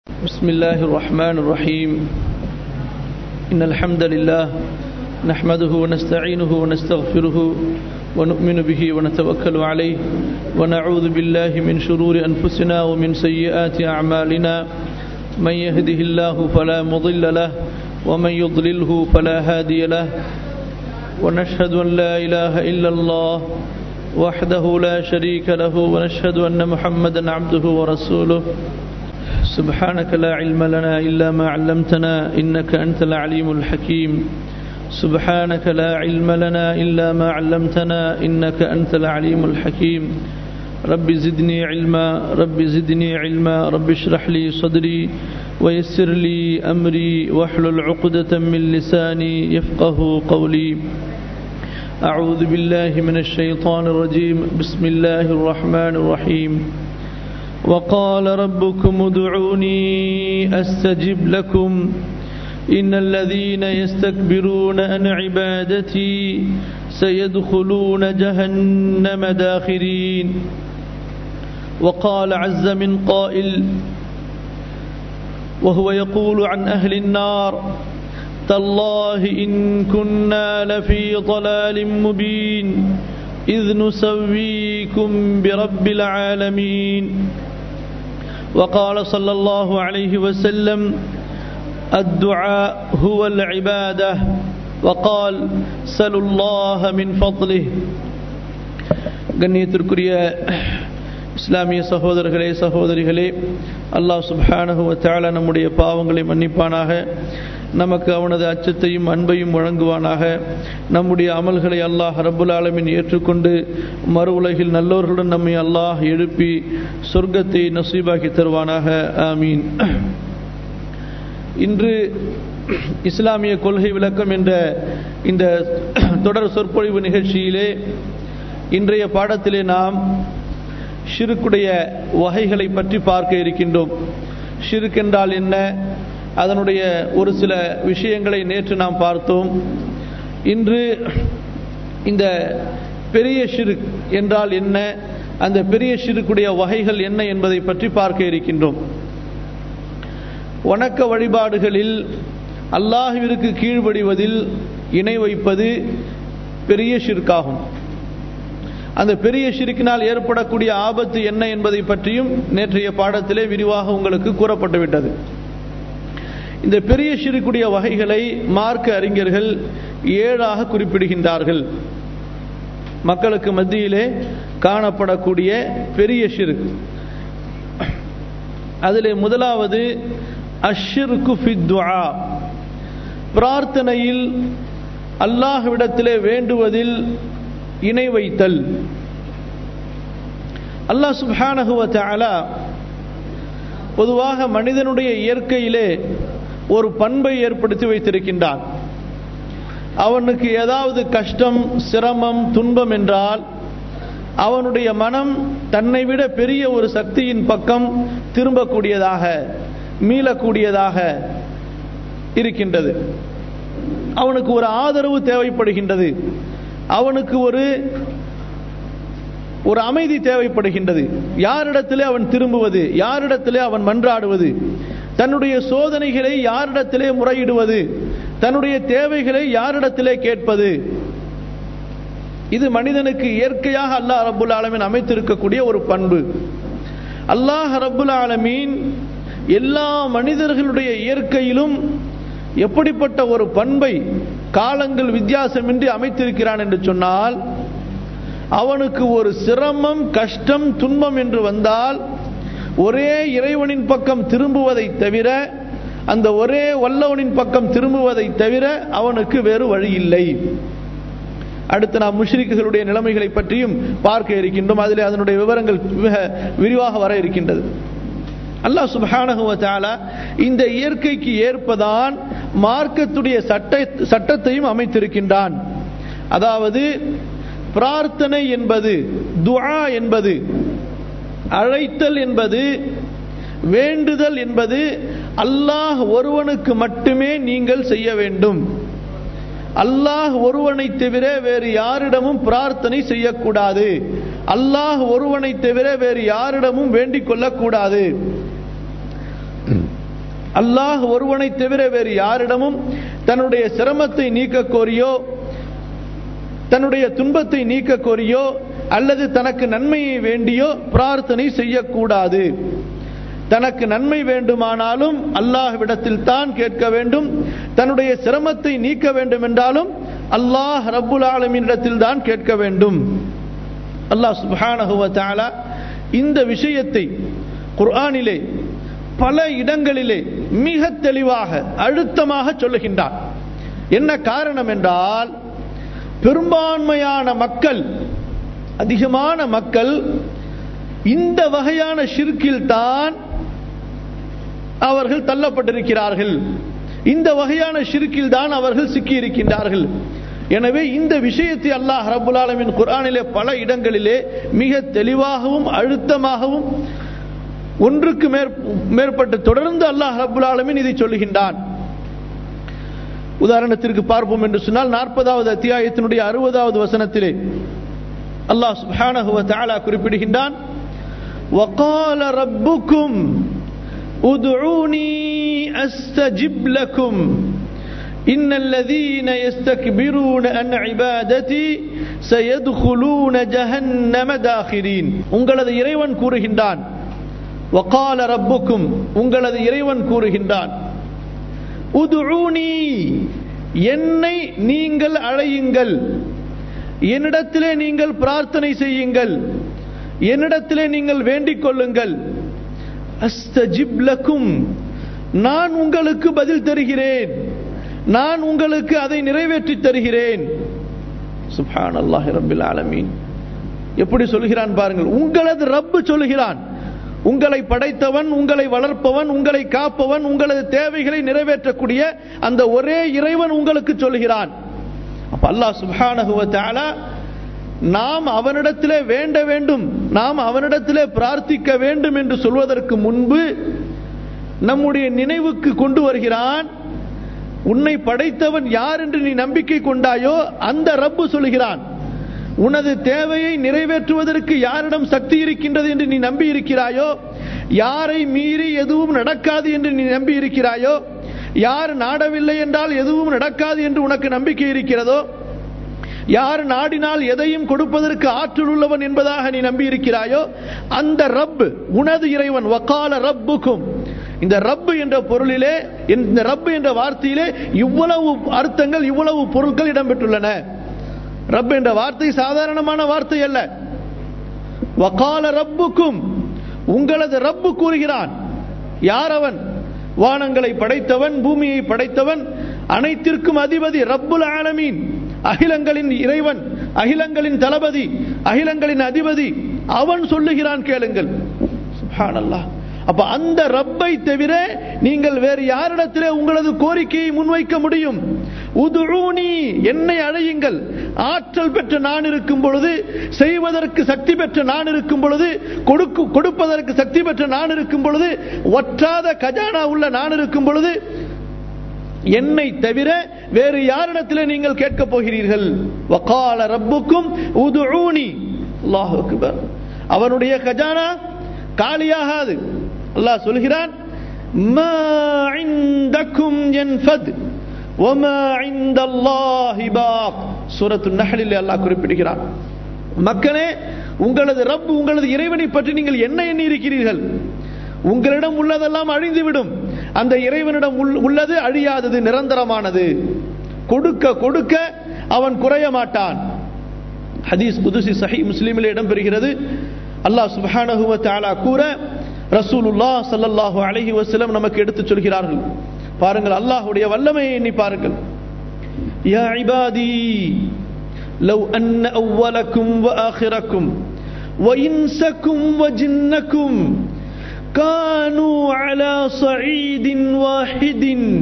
بسم الله الرحمن الرحيم إن الحمد لله نحمده ونستعينه ونستغفره ونؤمن به ونتوكل عليه ونعوذ بالله من شرور أنفسنا ومن سيئات أعمالنا من يهده الله فلا مضل له ومن يضلله فلا هادي له ونشهد أن لا إله إلا الله وحده لا شريك له ونشهد أن محمدا عبده ورسوله سبحانك لا علم لنا إلا ما علمتنا إنك أنت العليم الحكيم سبحانك لا علم لنا إلا ما علمتنا إنك أنت العليم الحكيم رب زدني علما رب زدني علما رب اشرح لي صدري ويسر لي أمري واحلل عقدة من لساني يفقه قولي أعوذ بالله من الشيطان الرجيم بسم الله الرحمن الرحيم وقال ربكم ادعوني أستجب لكم إن الذين يستكبرون عن عبادتي سيدخلون جهنم داخرين وقال عز من قائل وهو يقول عن أهل النار تالله إن كنا لفي ضلال مبين إذ نسويكم برب العالمين وقال صلى الله عليه وسلم الدعاء هو العبادة وقال سلوا الله من فضله கண்ணியத்திற்குரிய இஸ்லாமிய சகோதரர்களே சகோதரிகளே அல்லாஹ் சுப்ஹானஹு தாலா நம்முடைய பாவங்களை மன்னிப்பானாக நமக்கு அவனது அச்சத்தையும் அன்பையும் வழங்குவானாக நம்முடைய அமல்களை அல்லாஹ் ரபுல் ஆலமின் ஏற்றுக்கொண்டு மறு உலகில் நல்லோர்களுடன் நம்மை அல்லாஹ் எழுப்பி சொர்க்கத்தை நசீபாக்கி தருவானாக ஆமீன் இன்று இஸ்லாமிய கொள்கை விளக்கம் என்ற இந்த தொடர் சொற்பொழிவு நிகழ்ச்சியிலே இன்றைய பாடத்திலே நாம் ஷிருக்குடைய வகைகளை பற்றி பார்க்க இருக்கின்றோம் ஷிருக் என்றால் என்ன அதனுடைய ஒரு சில விஷயங்களை நேற்று நாம் பார்த்தோம் இன்று இந்த பெரிய ஷிருக் என்றால் என்ன அந்த பெரிய ஷிருக்குடைய வகைகள் என்ன என்பதை பற்றி பார்க்க இருக்கின்றோம் வணக்க வழிபாடுகளில் அல்லாஹுவிற்கு கீழ்வடிவதில் இணை வைப்பது பெரிய ஷிர்காகும் அந்த பெரிய ஷிருக்கினால் ஏற்படக்கூடிய ஆபத்து என்ன என்பதை பற்றியும் நேற்றைய பாடத்திலே விரிவாக உங்களுக்கு கூறப்பட்டு விட்டது இந்த பெரிய ஷிருக்குடைய வகைகளை மார்க்க அறிஞர்கள் ஏழாக குறிப்பிடுகின்றார்கள் மக்களுக்கு மத்தியிலே காணப்படக்கூடிய பெரிய ஷிருக் அதிலே முதலாவது அஷ்ஷிருக்கு ஃபித்துஆ பிரார்த்தனையில் அல்லாஹ்விடத்திலே வேண்டுவதில் இணை வைத்தல் அல்லாஹ் சுப்ஹானஹுவ தஆலா பொதுவாக மனிதனுடைய இயற்கையிலே ஒரு பண்பை ஏற்படுத்தி வைத்திருக்கின்றான் அவனுக்கு ஏதாவது கஷ்டம் சிரமம் துன்பம் என்றால் அவனுடைய மனம் தன்னை விட பெரிய ஒரு சக்தியின் பக்கம் திரும்பக்கூடியதாக மீளக்கூடியதாக இருக்கின்றது அவனுக்கு ஒரு ஆதரவு தேவைப்படுகின்றது அவனுக்கு ஒரு ஒரு அமைதி தேவைப்படுகின்றது யாரிடத்திலே அவன் திரும்புவது யாரிடத்திலே அவன் மன்றாடுவது தன்னுடைய சோதனைகளை யாரிடத்திலே முறையிடுவது தன்னுடைய தேவைகளை யாரிடத்திலே கேட்பது இது மனிதனுக்கு இயற்கையாக அல்லாஹ் ரபுல் ஆலமீன் அமைத்திருக்கக்கூடிய ஒரு பண்பு அல்லாஹ் ரபுல் ஆலமீன் எல்லா மனிதர்களுடைய இயற்கையிலும் எப்படிப்பட்ட ஒரு பண்பை காலங்கள் வித்தியாசமின்றி அமைத்திருக்கிறான் என்று சொன்னால் அவனுக்கு ஒரு சிரமம் கஷ்டம் துன்பம் என்று வந்தால் ஒரே இறைவனின் பக்கம் திரும்புவதை தவிர அந்த ஒரே வல்லவனின் பக்கம் திரும்புவதை தவிர அவனுக்கு வேறு வழி இல்லை அடுத்து நாம் முஷ்ரிக்குகளுடைய நிலைமைகளை பற்றியும் பார்க்க இருக்கின்றோம் அதில் அதனுடைய விவரங்கள் மிக விரிவாக வர இருக்கின்றது அல்லாஹ் சுபஹானஹுவத்தாலா இந்த இயற்கைக்கு ஏற்பதான் மார்க்கத்துடைய சட்ட சட்டத்தையும் அமைத்திருக்கின்றான் அதாவது பிரார்த்தனை என்பது துஆ என்பது அழைத்தல் என்பது வேண்டுதல் என்பது அல்லாஹ் ஒருவனுக்கு மட்டுமே நீங்கள் செய்ய வேண்டும் அல்லாஹ் ஒருவனை தவிர வேறு யாரிடமும் பிரார்த்தனை செய்யக்கூடாது அல்லாஹ் ஒருவனை தவிர வேறு யாரிடமும் வேண்டிக் கொள்ளக்கூடாது அல்லாஹ் ஒருவனை தவிர வேறு யாரிடமும் தன்னுடைய சிரமத்தை நீக்க கோரியோ தன்னுடைய துன்பத்தை நீக்க கோரியோ அல்லது தனக்கு நன்மையை வேண்டியோ பிரார்த்தனை செய்யக்கூடாது தனக்கு நன்மை வேண்டுமானாலும் அல்லாஹ்விடத்தில் தான் கேட்க வேண்டும் தன்னுடைய சிரமத்தை நீக்க வேண்டும் என்றாலும் அல்லாஹ் ரப்புல் ஆலமினிடத்தில் தான் கேட்க வேண்டும் அல்லாஹ் சுப்ஹானஹு வ தஆலா இந்த விஷயத்தை குர்ஆனிலே பல இடங்களிலே மிக தெளிவாக அழுத்தமாக சொல்லுகின்றான் என்ன காரணம் என்றால் பெரும்பான்மையான மக்கள் அதிகமான மக்கள் இந்த வகையான ஷிர்கில் தான் அவர்கள் தள்ளப்பட்டிருக்கிறார்கள் இந்த வகையான ஷிர்கில் தான் அவர்கள் சிக்கி இருக்கின்றார்கள் எனவே இந்த விஷயத்தை அல்லாஹ் ரபுல் ஆலமின் குர்ஆனிலே பல இடங்களிலே மிக தெளிவாகவும் அழுத்தமாகவும் ஒன்றுக்கு மேற்பட்டு தொடர்ந்து அல்லாஹ் ரபுல் ஆலமின் இதை சொல்லுகின்றான் உதாரணத்திற்கு பார்ப்போம் என்று சொன்னால் நாற்பதாவது அத்தியாயத்தினுடைய அறுபதாவது வசனத்திலே அல்லாஹ் சுப்ஹானஹு வ தஆலா குறிப்பிடுகின்றான் وقال ربكم ادعوني استجب لكم ان الذين يستكبرون عن عبادتي سيدخلون جهنم داخرين உங்களது இறைவன் கூறுகின்றான் وقال ربكم உங்களது இறைவன் கூறுகின்றான் உதுஊனி என்னை நீங்கள் அழையுங்கள் என்னிடத்திலே நீங்கள் பிரார்த்தனை செய்யுங்கள் என்னிடத்திலே நீங்கள் வேண்டிக் கொள்ளுங்கள் அஸ்தஜிப் லக்கும் நான் உங்களுக்கு பதில் தருகிறேன் நான் உங்களுக்கு அதை நிறைவேற்றி தருகிறேன் சுப்ஹான் அல்லாஹி ரபில் ஆலமீன் எப்படி சொல்கிறான் பாருங்கள் உங்களது ரப்பு சொல்கிறான் உங்களை படைத்தவன் உங்களை வளர்ப்பவன் உங்களை காப்பவன் உங்களது தேவைகளை நிறைவேற்றக்கூடிய அந்த ஒரே இறைவன் உங்களுக்கு சொல்கிறான் அப்ப அல்லாஹ் சுப்ஹானஹு வ தஆலா நாம் அவனிடத்திலே வேண்ட வேண்டும் நாம் அவனிடத்திலே பிரார்த்திக்க வேண்டும் என்று சொல்வதற்கு முன்பு நம்முடைய நினைவுக்கு கொண்டு வருகிறான் உன்னை படைத்தவன் யார் என்று நீ நம்பிக்கை கொண்டாயோ அந்த ரப்பு சொல்கிறான் உனது தேவையை நிறைவேற்றுவதற்கு யாரிடம் சக்தி இருக்கின்றது என்று நீ நம்பி இருக்கிறாயோ யாரை மீறி எதுவும் நடக்காது என்று நீ நம்பி இருக்கிறாயோ யார் நாடவில்லை என்றால் எதுவும் நடக்காது என்று உனக்கு நம்பிக்கை இருக்கிறதோ யார் நாடினால் எதையும் கொடுப்பதற்கு ஆற்றல் உள்ளவன் என்பதாக நீ நம்பி இருக்கிறாயோ அந்த ரப் உனது இறைவன் வக்கால ரப்புக்கும் இந்த ரப்பு என்ற பொருளிலே இந்த ரப்பு என்ற வார்த்தையிலே இவ்வளவு அர்த்தங்கள் இவ்வளவு பொருட்கள் இடம்பெற்றுள்ளன ரப் என்ற வார்த்தை சாதாரணமான வார்த்தை அல்ல வக்கால ரப்புக்கும் உங்களது ரப்பு கூறுகிறான் யார் அவன் வானங்களை படைத்தவன் பூமியை படைத்தவன் அனைத்திற்கும் அதிபதி ரப்புல் ஆலமீன் அகிலங்களின் இறைவன் அகிலங்களின் தளபதி அகிலங்களின் அதிபதி அவன் சொல்லுகிறான் கேளுங்கள் சுப்ஹானல்லாஹ் அப்ப அந்த ரப்பை தவிர நீங்கள் வேறு யாரிடத்திலே உங்களது கோரிக்கையை முன்வைக்க முடியும் உதுஊனி என்னை அழையுங்கள் ஆற்றல் பெற்ற நான் இருக்கும் பொழுது செய்வதற்கு சக்தி பெற்ற நான் இருக்கும் பொழுது கொடுக்கு கொடுப்பதற்கு சக்தி பெற்ற நான் இருக்கும் பொழுது ஒற்றாத கஜானா உள்ள நான் இருக்கும் பொழுது என்னை தவிர வேறு யாரிடத்திலே நீங்கள் கேட்கப் போகிறீர்கள் வகால ரப்புக்கும் உதுஊனி அல்லாஹ் அக்பர் அவனுடைய கஜானா காலியாகாது அல்லாஹ் சொல்கிறான் மா இந்தக்கும் யன்ஃபத் وما عند الله باق சூரத்து நஹலில் அல்லாஹ் குறிப்பிடுகிறான் மக்களே உங்களது ரப் உங்களது இறைவனை பற்றி நீங்கள் என்ன எண்ணி இருக்கிறீர்கள் உங்களிடம் உள்ளதெல்லாம் அழிந்துவிடும் அந்த இறைவனிடம் உள்ளது அழியாதது நிரந்தரமானது கொடுக்க கொடுக்க அவன் குறைய மாட்டான் ஹதீஸ் புதுசி சஹி முஸ்லீமில் இடம்பெறுகிறது அல்லாஹ் சுப்ஹானஹு வ தஆலா கூற ரசூலுல்லாஹ் ஸல்லல்லாஹு அலைஹி வஸல்லம் நமக்கு எடுத்துச் சொல்கிறார்கள் பாருங்கள் அல்லாஹ்வுடைய வல்லமையை எண்ணி பாருங்கள் யா இபாதி لو أن أولكم وآخركم وإنسكم وجنكم كانوا على صعيد واحد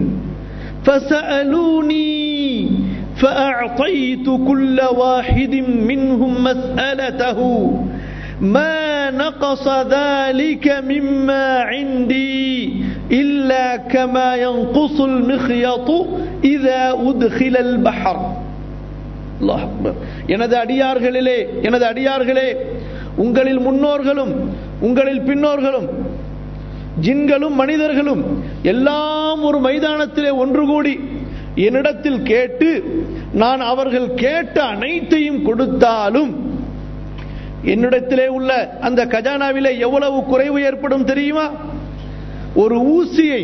فسألوني فأعطيت كل واحد منهم مسألته ما نقص ذلك مما عندي إلا كما ينقص المخيط إذا أدخل البحر الله أكبر எனது அடியார்களிலே எனது அடியார்களே உங்களில் முன்னோர்களும் உங்களில் பின்னோர்களும் ஜின்களும் மனிதர்களும் எல்லாம் ஒரு மைதானத்திலே ஒன்று கூடி என்னிடத்தில் கேட்டு நான் அவர்கள் கேட்ட அனைத்தையும் கொடுத்தாலும் என்னிடத்திலே உள்ள அந்த கஜானாவிலே எவ்வளவு குறைவு ஏற்படும் தெரியுமா ஒரு ஊசியை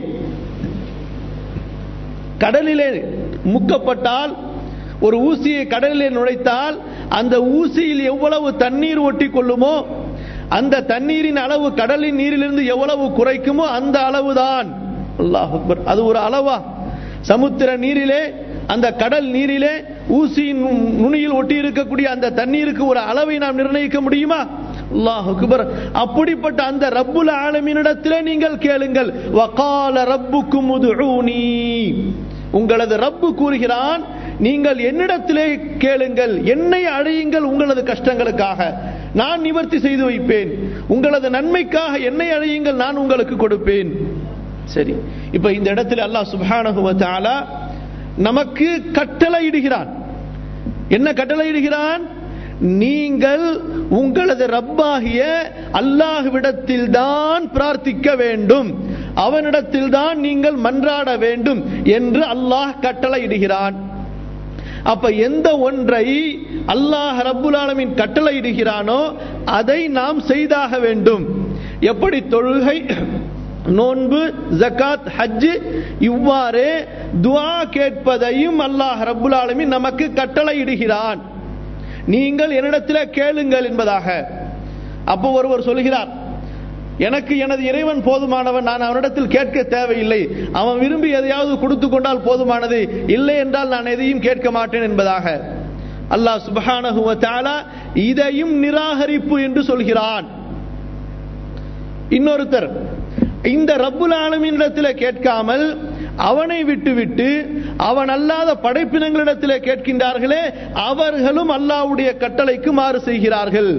கடலிலே முக்கப்பட்டால் ஒரு ஊசியை கடலிலே நுழைத்தால் அந்த ஊசியில் எவ்வளவு தண்ணீர் ஒட்டி கொள்ளுமோ அந்த தண்ணீரின் அளவு கடலின் நீரிலிருந்து எவ்வளவு குறைக்குமோ அந்த அளவுதான் அல்லாஹ் அக்பர் அது ஒரு அளவா சமுத்திர நீரிலே அந்த கடல் நீரிலே ஊசியின் நுனியில் ஒட்டி இருக்கக்கூடிய அந்த தண்ணீருக்கு ஒரு அளவை நாம் நிர்ணயிக்க முடியுமா அல்லாஹ் அக்பர் அப்படிப்பட்ட அந்த ரப்புல் ஆலமீனிடத்திலே நீங்கள் கேளுங்கள் வகால ரப்புக்கும் உதுஊனி உங்களது ரப்பு கூறுகிறான் நீங்கள் என்னிடத்திலே கேளுங்கள் என்னை அழையுங்கள் உங்களது கஷ்டங்களுக்காக நான் நிவர்த்தி செய்து வைப்பேன் உங்களது நன்மைக்காக என்னை அழையுங்கள் நான் உங்களுக்கு கொடுப்பேன் சரி இப்ப இந்த இடத்துல அல்லாஹ் சுப்ஹானஹு வ தஆலா நமக்கு கட்டளையிடுகிறான் என்ன கட்டளையிடுகிறான் நீங்கள் உங்களது ரப்பாகிய அல்லாஹ்விடத்தில் தான் பிரார்த்திக்க வேண்டும் அவனிடத்தில் தான் நீங்கள் மன்றாட வேண்டும் என்று அல்லாஹ் கட்டளையிடுகிறான் அப்ப எந்த ஒன்றை அல்லாஹ் ரப்புல் ஆலமீன் கட்டளையிடுகிறானோ அதை நாம் செய்தாக வேண்டும் எப்படி தொழுகை நோன்பு ஜகாத் ஹஜ் இவ்வாறு துஆ கேட்பதையும் அல்லாஹ் ரப்புல் ஆலமீன் நமக்கு கட்டளையிடுகிறான் நீங்கள் என்னிடத்தில் கேளுங்கள் என்பதாக அப்போ ஒருவர் சொல்கிறார் எனக்கு எனது இறைவன் போதுமானவன் நான் அவனிடத்தில் கேட்க தேவையில்லை அவன் விரும்பி எதையாவது கொடுத்து கொண்டால் போதுமானது இல்லை என்றால் நான் எதையும் கேட்க மாட்டேன் என்பதாக அல்லாஹ் சுபஹானஹு வ தஆலா இதையும் நிராகரிப்பு என்று சொல்கிறான் இன்னொருத்தர் இந்த ரப்புல் ஆலமீனிடத்தில் கேட்காமல் அவனை விட்டுவிட்டு அவன் அல்லாத படைப்பினங்களிடத்தில் கேட்கின்றார்களே அவர்களும் அல்லாஹ்வுடைய கட்டளைக்கு மாறு செய்கிறார்கள்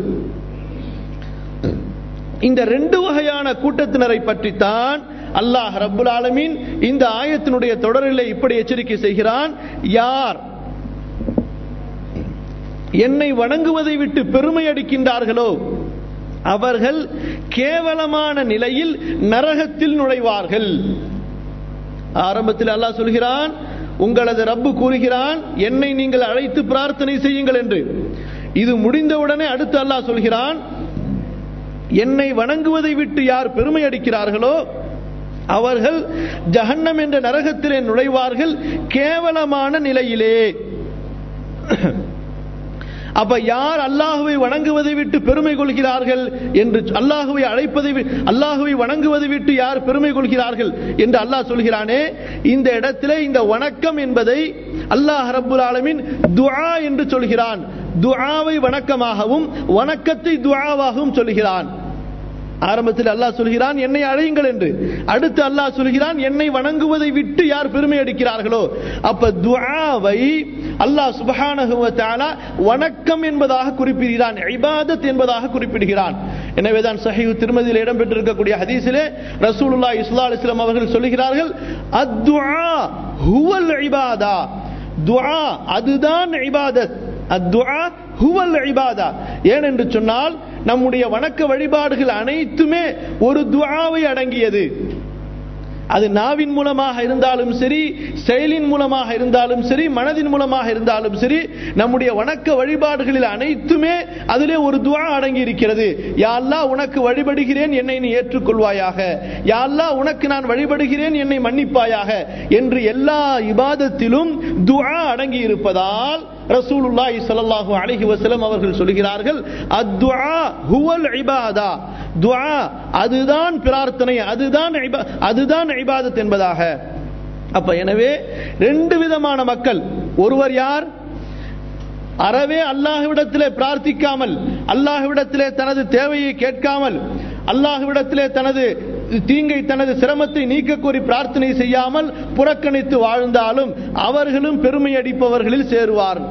இந்த ரெண்டு வகையான கூட்டத்தினரை பற்றித்தான் அல்லாஹ் ரப்புல் ஆலமீன் இந்த ஆயத்தினுடைய தொடரில் இப்படி எச்சரிக்கை செய்கிறான் யார் என்னை வணங்குவதை விட்டு பெருமை அடிக்கின்றார்களோ அவர்கள் கேவலமான நிலையில் நரகத்தில் நுழைவார்கள் ஆரம்பத்தில் அல்லாஹ் சொல்கிறான் உங்களது ரப்பு கூறுகிறான் என்னை நீங்கள் அழைத்து பிரார்த்தனை செய்யுங்கள் என்று இது முடிந்தவுடனே அடுத்து அல்லாஹ் சொல்கிறான் என்னை வணங்குவதை விட்டு யார் பெருமை அடிக்கிறார்களோ அவர்கள் ஜஹன்னம் என்ற நரகத்திலே நுழைவார்கள் கேவலமான நிலையிலே அப்ப யார் அல்லாஹுவை வணங்குவதை விட்டு பெருமை கொள்கிறார்கள் என்று அல்லாஹுவை அழைப்பதை அல்லாஹுவை வணங்குவதை விட்டு யார் பெருமை கொள்கிறார்கள் என்று அல்லாஹ் சொல்கிறானே இந்த இடத்திலே இந்த வணக்கம் என்பதை அல்லாஹ் ரப்புல் ஆலமின் துஆ என்று சொல்கிறான் துஆவை வணக்கமாகவும் வணக்கத்தை துஆவாகவும் சொல்கிறான் ஆரம்பத்தில் அல்லாஹ் சொல்கிறான் என்னை அழையுங்கள் என்று அடுத்து அல்லாஹ் சொல்கிறான் என்னை வணங்குவதை விட்டு யார் பெருமை அடிக்கிறார்களோ அப்ப துஆவை அல்லாஹ் சுபஹானஹு வ தஆலா வணக்கம் என்பதாக குறிப்பிடுகிறான் இபாதத் என்பதாக குறிப்பிடுகிறான் எனவேதான் சஹீஹ் திருமதியில் இடம்பெற்றிருக்கக்கூடிய ஹதீஸிலே ரசூலுல்லாஹி ஸல்லல்லாஹு அலைஹி வஸல்லம் அவர்கள் சொல்கிறார்கள் அத்துஆ ஹுவல் இபாதா துஆ அதுதான் இபாதத் அத்துஆ ஹுவல் இபாதா ஏனென்று சொன்னால் நம்முடைய வணக்க வழிபாடுகள் அனைத்துமே ஒரு துஆவை அடங்கியது அது நாவின் மூலமாக இருந்தாலும் சரி செயலின் மூலமாக இருந்தாலும் சரி மனதின் மூலமாக இருந்தாலும் சரி நம்முடைய வணக்க வழிபாடுகளில் அனைத்துமே அதிலே ஒரு துவா அடங்கி இருக்கிறது யாழ்லா உனக்கு வழிபடுகிறேன் என்னை நீ ஏற்றுக்கொள்வாயாக யாழ்லா உனக்கு நான் வழிபடுகிறேன் என்னை மன்னிப்பாயாக என்று எல்லா இபாதத்திலும் துவா அடங்கி இருப்பதால் ரசூலுல்லாஹி ஸல்லல்லாஹு அலைஹி வஸல்லம் அவர்கள் சொல்கிறார்கள் அத்துஆ ஹுவல் இபாதா துஆ அதுதான் பிரார்த்தனை அதுதான் அதுதான் இபாதத் என்பதாக அப்ப எனவே ரெண்டு விதமான மக்கள் ஒருவர் யார் அறவே அல்லாஹ்விடத்திலே பிரார்த்திக்காமல் அல்லாஹ்விடத்திலே தனது தேவையை கேட்காமல் அல்லாஹ்விடத்திலே தனது தீங்கை தனது சிரமத்தை நீக்க கோரி பிரார்த்தனை செய்யாமல் புறக்கணித்து வாழ்ந்தாலும் அவர்களும் பெருமை அடிப்பவர்களில் சேருவார்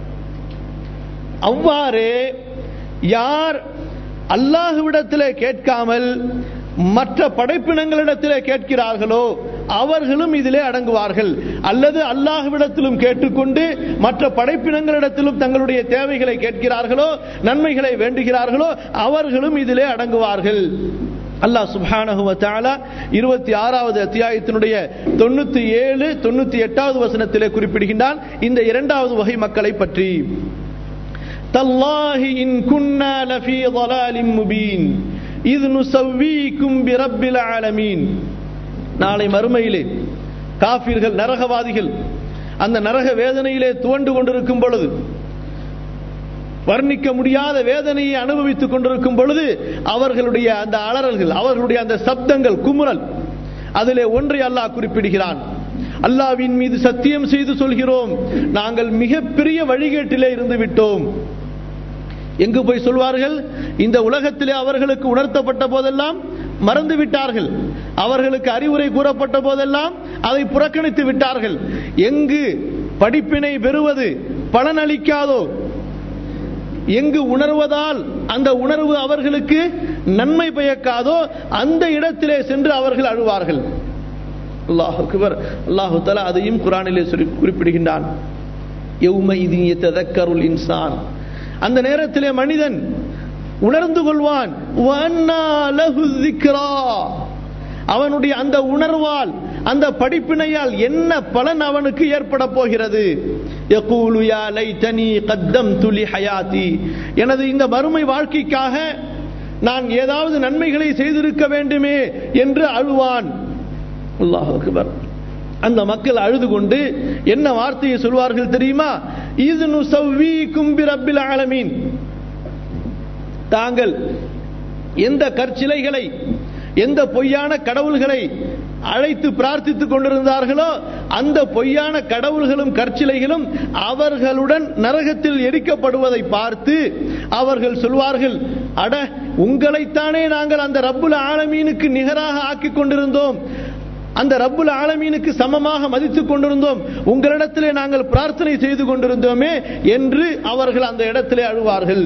அவ்வாறு யார் அல்லாஹுவிடத்திலே கேட்காமல் மற்ற படைப்பினங்களிடத்திலே கேட்கிறார்களோ அவர்களும் இதிலே அடங்குவார்கள் அல்லது அல்லாஹுவிடத்திலும் கேட்டுக்கொண்டு மற்ற படைப்பினங்களிடத்திலும் தங்களுடைய தேவைகளை கேட்கிறார்களோ நன்மைகளை வேண்டுகிறார்களோ அவர்களும் இதிலே அடங்குவார்கள் அல்லாஹ் சுப்ஹானஹு வ தஆலா இருபத்தி ஆறாவது அத்தியாயத்தினுடைய தொண்ணூத்தி ஏழு தொண்ணூத்தி எட்டாவது வசனத்திலே குறிப்பிடுகின்றான் இந்த இரண்டாவது வகை மக்களை பற்றி தல்லாஹி இன் குன்னா லஃபீ ضلالٍ முபீன் இத் நுஸவ்வீக்கும் பிரப்பில் ஆலமீன் நாளை மறுமையிலே காஃபிர்கள் நரகவாதிகள் அந்த நரக வேதனையிலே துவண்டு கொண்டிருக்கும் பொழுது வர்ணிக்க முடியாத வேதனையை அனுபவித்துக் கொண்டிருக்கும் பொழுது அவர்களுடைய அந்த அலறல்கள் அவர்களுடைய அந்த சப்தங்கள் குமுறல் அதிலே ஒன்றை அல்லாஹ் குறிப்பிடுகிறான் அல்லாவின் மீது சத்தியம் செய்து சொல்கிறோம் நாங்கள் மிகப்பெரிய வழிகேட்டிலே இருந்து விட்டோம் எங்கு போய் சொல்வார்கள் இந்த உலகத்திலே அவர்களுக்கு உணர்த்தப்பட்ட போதெல்லாம் மறந்து விட்டார்கள் அவர்களுக்கு அறிவுரை கூறப்பட்ட போதெல்லாம் அதை புறக்கணித்து விட்டார்கள் எங்கு படிப்பினை பெறுவது பலனளிக்காதோ எங்கு உணர்வதால் அந்த உணர்வு அவர்களுக்கு நன்மை பயக்காதோ அந்த இடத்திலே சென்று அவர்கள் அழுவார்கள் அல்லாஹ் அக்பர் அல்லாஹு தலா அதையும் குரானிலே சொல்லி குறிப்பிடுகின்றான் எவ்மைதியத்ததக்கருள் இன்சான் அந்த நேரத்திலே மனிதன் உணர்ந்து கொள்வான் அவனுடைய அந்த உணர்வால் அந்த படிப்பினையால் என்ன பலன் அவனுக்கு ஏற்பட போகிறது எனது இந்த மறுமை வாழ்க்கைக்காக நான் ஏதாவது நன்மைகளை செய்திருக்க வேண்டுமே என்று அழுவான் அல்லாஹ் அந்த மக்கள் அழுது கொண்டு என்ன வார்த்தையை சொல்வார்கள் தெரியுமா இது நுசவ்வி கும்பிரப்பில் ஆலமீன் தாங்கள் எந்த கற்சிலைகளை எந்த பொய்யான கடவுள்களை அழைத்து பிரார்த்தித்துக் கொண்டிருந்தார்களோ அந்த பொய்யான கடவுள்களும் கற்சிலைகளும் அவர்களுடன் நரகத்தில் எரிக்கப்படுவதை பார்த்து அவர்கள் சொல்வார்கள் அட உங்களைத்தானே நாங்கள் அந்த ரப்புல் ஆலமீனுக்கு நிகராக ஆக்கிக் கொண்டிருந்தோம் அந்த ரப்புல் ஆலமீனுக்கு சமமாக மதித்துக் கொண்டிருந்தோம் உங்களிடத்திலே நாங்கள் பிரார்த்தனை செய்து கொண்டிருந்தோமே என்று அவர்கள் அந்த இடத்திலே அழுவார்கள்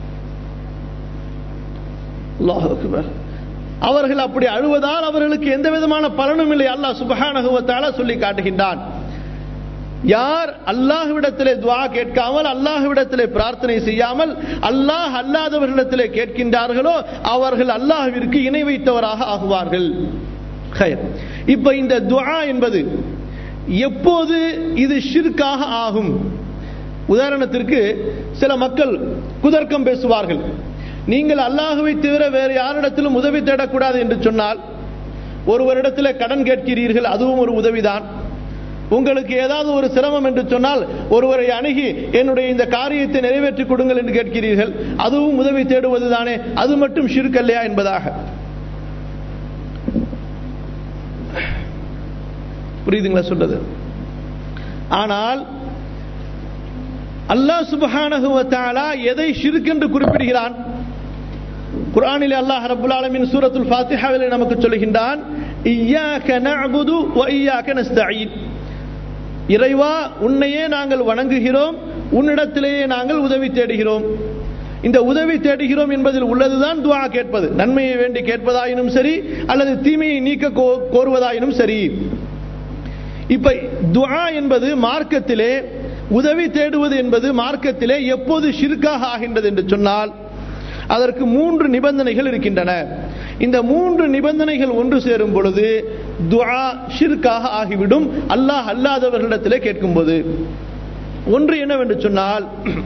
அவர்கள் அப்படி அழுவதால் அவர்களுக்கு எந்த விதமான பலனும் இல்லை அல்லாஹ் சுபஹானகுவத்தால சொல்லி காட்டுகின்றான் யார் அல்லாஹ்விடத்திலே துவா கேட்காமல் அல்லாஹ்விடத்திலே பிரார்த்தனை செய்யாமல் அல்லாஹ் அல்லாதவர்களிடத்திலே கேட்கின்றார்களோ அவர்கள் அல்லாஹ்விற்கு இணை வைத்தவராக ஆகுவார்கள் இப்ப இந்த துவா என்பது எப்போது இது ஷிர்காக ஆகும் உதாரணத்திற்கு சில மக்கள் குதர்க்கம் பேசுவார்கள் நீங்கள் அல்லாஹுவை தவிர வேறு யாரிடத்திலும் உதவி தேடக்கூடாது என்று சொன்னால் ஒருவரிடத்தில் கடன் கேட்கிறீர்கள் அதுவும் ஒரு உதவிதான் உங்களுக்கு ஏதாவது ஒரு சிரமம் என்று சொன்னால் ஒருவரை அணுகி என்னுடைய இந்த காரியத்தை நிறைவேற்றி கொடுங்கள் என்று கேட்கிறீர்கள் அதுவும் உதவி தேடுவது தானே அது மட்டும் ஷிர்கல்லையா என்பதாக புரியுதுங்களா சொல்றது ஆனால் அல்லாஹ் சுபஹானஹுவத்தாலா எதை ஷிர்க் என்று குறிப்பிடுகிறான் குர்ஆனில் அல்லாஹ் ரப்புல் ஆலமீன் சூரத்துல் ஃபாத்திஹாவில் நமக்கு சொல்லுகின்றான் இய்யாக நஅபுது வ இய்யாக நஸ்தஈன் இறைவா உன்னையே நாங்கள் வணங்குகிறோம் உன்னிடத்திலேயே நாங்கள் உதவி தேடுகிறோம் இந்த உதவி தேடுகிறோம் என்பதில் உள்ளதுதான் துவா கேட்பது நன்மையை வேண்டி கேட்பதாயினும் சரி அல்லது தீமையை நீக்க கோருவதாயினும் சரி இப்ப துவா என்பது மார்க்கத்திலே உதவி தேடுவது என்பது மார்க்கத்திலே எப்போது ஷிர்காக ஆகின்றது என்று சொன்னால் அதற்கு மூன்று நிபந்தனைகள் இருக்கின்றன இந்த மூன்று நிபந்தனைகள் ஒன்று சேரும் பொழுது துஆ ஷிர்காக ஆகிவிடும் அல்லாஹ் அல்லாதவர்களிடத்திலே கேட்கும்போது ஒன்று என்னவென்று சொன்னால்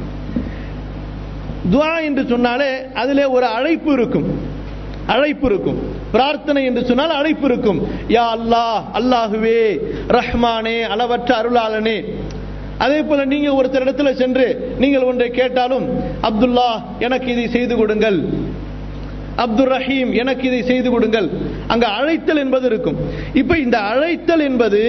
துஆ என்று சொன்னாலே அதிலே ஒரு அழைப்பு இருக்கும் அழைப்பு இருக்கும் பிரார்த்தனை என்று சொன்னால் அழைப்பு இருக்கும் யா அல்லாஹ் அல்லாஹுவே ரஹ்மானே அளவற்ற அருளாளனே அதே போல நீங்க ஒருத்தர் இடத்துல சென்று நீங்கள் ஒன்றை கேட்டாலும் அப்துல்லா எனக்கு இதை செய்து கொடுங்கள் அப்துல் ரஹீம் எனக்கு இதை செய்து கொடுங்கள் அங்க அழைத்தல் என்பது இருக்கும் இப்ப இந்த அழைத்தல் என்பது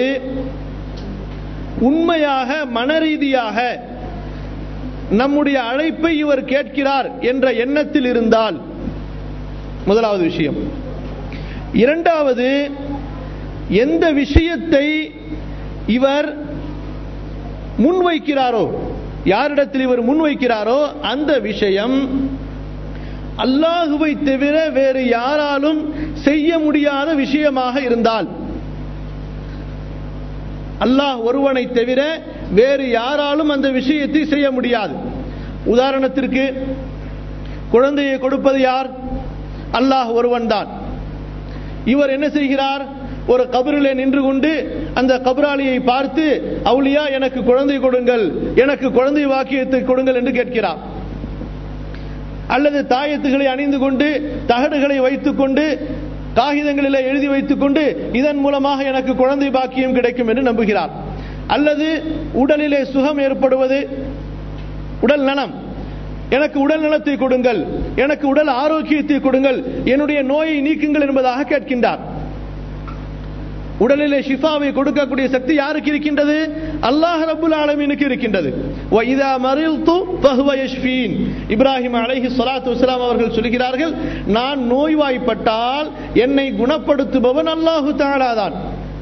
உண்மையாக மனரீதியாக நம்முடைய அழைப்பை இவர் கேட்கிறார் என்ற எண்ணத்தில் இருந்தால் முதலாவது விஷயம் இரண்டாவது எந்த விஷயத்தை இவர் முன்வைக்கிறாரோ யாரிடத்தில் இவர் முன்வைக்கிறாரோ அந்த விஷயம் அல்லாஹுவை தவிர வேறு யாராலும் செய்ய முடியாத விஷயமாக இருந்தால் அல்லாஹ் ஒருவனை தவிர வேறு யாராலும் அந்த விஷயத்தை செய்ய முடியாது உதாரணத்திற்கு குழந்தையை கொடுப்பது யார் அல்லாஹ் ஒருவன் தான் இவர் என்ன செய்கிறார் ஒரு கபரிலே நின்று கொண்டு அந்த கபராளியை பார்த்து அவுலியா எனக்கு குழந்தை கொடுங்கள் எனக்கு குழந்தை வாக்கியத்தை கொடுங்கள் என்று கேட்கிறார் அல்லது தாயத்துகளை அணிந்து கொண்டு தகடுகளை வைத்துக் கொண்டு காகிதங்களிலே எழுதி வைத்துக் கொண்டு இதன் மூலமாக எனக்கு குழந்தை பாக்கியம் கிடைக்கும் என்று நம்புகிறார் அல்லது உடலிலே சுகம் ஏற்படுவது உடல் நலம் எனக்கு உடல் நலத்தை கொடுங்கள் எனக்கு உடல் ஆரோக்கியத்தை கொடுங்கள் என்னுடைய நோயை நீக்குங்கள் என்பதாக கேட்கின்றார் உடலிலே ஷிஃபாவை கொடுக்கக்கூடிய சக்தி யாருக்கு இருக்கின்றது அல்லாஹ் ரப்புல் ஆலமீனுக்கு இருக்கின்றது வைதா மரில்து ஃபஹுவ யஷ்ஃபீன் இப்ராஹிம் அலைஹி ஸலாத்து வஸலாம் அவர்கள் சொல்கிறார்கள் நான் நோய்வாய்ப்பட்டால் என்னை குணப்படுத்துபவன் அல்லாஹு தஆலா தான்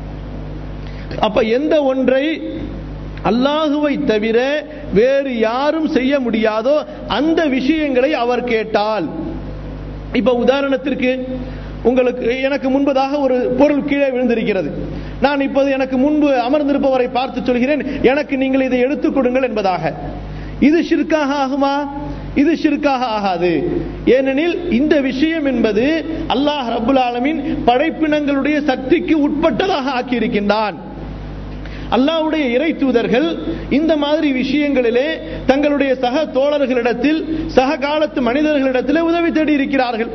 அப்ப எந்த ஒன்றை அல்லாஹுவை தவிர வேறு யாரும் செய்ய முடியாதோ அந்த விஷயங்களை அவர் கேட்டால் இப்ப உதாரணத்திற்கு உங்களுக்கு எனக்கு முன்பதாக ஒரு பொருள் கீழே விழுந்திருக்கிறது நான் இப்போது எனக்கு முன்பு அமர்ந்திருப்பவரை பார்த்து சொல்கிறேன் எனக்கு நீங்கள் இதை எடுத்துக் கொடுங்கள் என்பதாக இது ஷிர்காக ஆகுமா இது ஷிர்காக ஆகாது ஏனெனில் இந்த விஷயம் என்பது அல்லாஹ் ரபுல் ஆலமின் படைப்பினங்களுடைய சக்திக்கு உட்பட்டதாக ஆக்கியிருக்கின்றான் அல்லாவுடைய இறை தூதர்கள் இந்த மாதிரி விஷயங்களிலே தங்களுடைய சக தோழர்களிடத்தில் சக காலத்து மனிதர்களிடத்தில் உதவி தேடி இருக்கிறார்கள்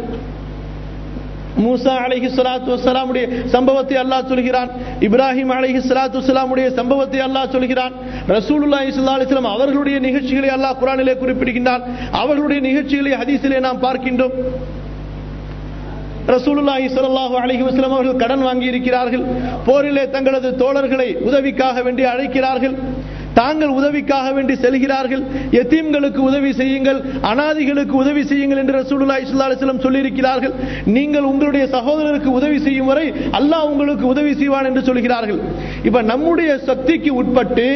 மூசா அலைஹி ஸலாத்து வஸலாமுடைய சம்பவத்தை அல்லாஹ் சொல்கிறான் இப்ராஹிம் அலைஹி ஸலாத்து வஸலாமுடைய சம்பவத்தை அல்லாஹ் சொல்கிறான் ரசூலுல்லாஹி ஸல்லல்லாஹு அலைஹி வஸல்லம் அவர்களுடைய நிகழ்ச்சிகளை அல்லாஹ் குர்ஆனிலே குறிப்பிடுகின்றான் அவர்களுடைய நிகழ்ச்சிகளை ஹதீஸிலே நாம் பார்க்கின்றோம் ரசூலுல்லாஹி ஸல்லல்லாஹு அலைஹி வஸல்லம் அவர்கள் கடன் வாங்கி இருக்கிறார்கள் போரிலே தங்களது தோழர்களை உதவிக்காக வேண்டி அழைக்கிறார்கள் தாங்கள் உதவிக்காக வேண்டி செல்கிறார்கள் எத்தீம்களுக்கு உதவி செய்யுங்கள் அனாதிகளுக்கு உதவி செய்யுங்கள் என்று ரசூலுல்லாஹி ஸல்லல்லாஹு அலைஹி வஸல்லம் சொல்லியிருக்கிறார்கள் நீங்கள் உங்களுடைய சகோதரருக்கு உதவி செய்யும் வரை அல்லாஹ் உங்களுக்கு உதவி செய்வான் என்று சொல்கிறார்கள் இப்ப நம்முடைய சக்திக்கு உட்பட்டு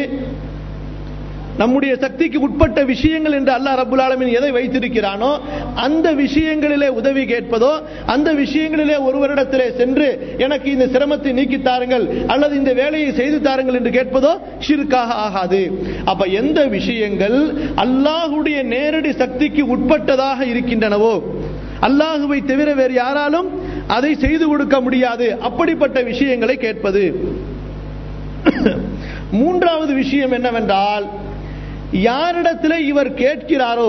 நம்முடைய சக்திக்கு உட்பட்ட விஷயங்கள் என்று அல்லாஹ் ரபுல் ஆலமின் எதை வைத்திருக்கிறானோ அந்த விஷயங்களிலே உதவி கேட்பதோ அந்த விஷயங்களிலே ஒருவரிடத்திலே சென்று எனக்கு இந்த சிரமத்தை நீக்கி தாருங்கள் அல்லது இந்த வேலையை செய்து தாருங்கள் என்று கேட்பதோ ஷிர்காக ஆகாது அப்ப எந்த விஷயங்கள் அல்லாஹுடைய நேரடி சக்திக்கு உட்பட்டதாக இருக்கின்றனவோ அல்லாஹுவை தவிர வேறு யாராலும் அதை செய்து கொடுக்க முடியாது அப்படிப்பட்ட விஷயங்களை கேட்பது மூன்றாவது விஷயம் என்னவென்றால் யாரிடத்தில் இவர் கேட்கிறாரோ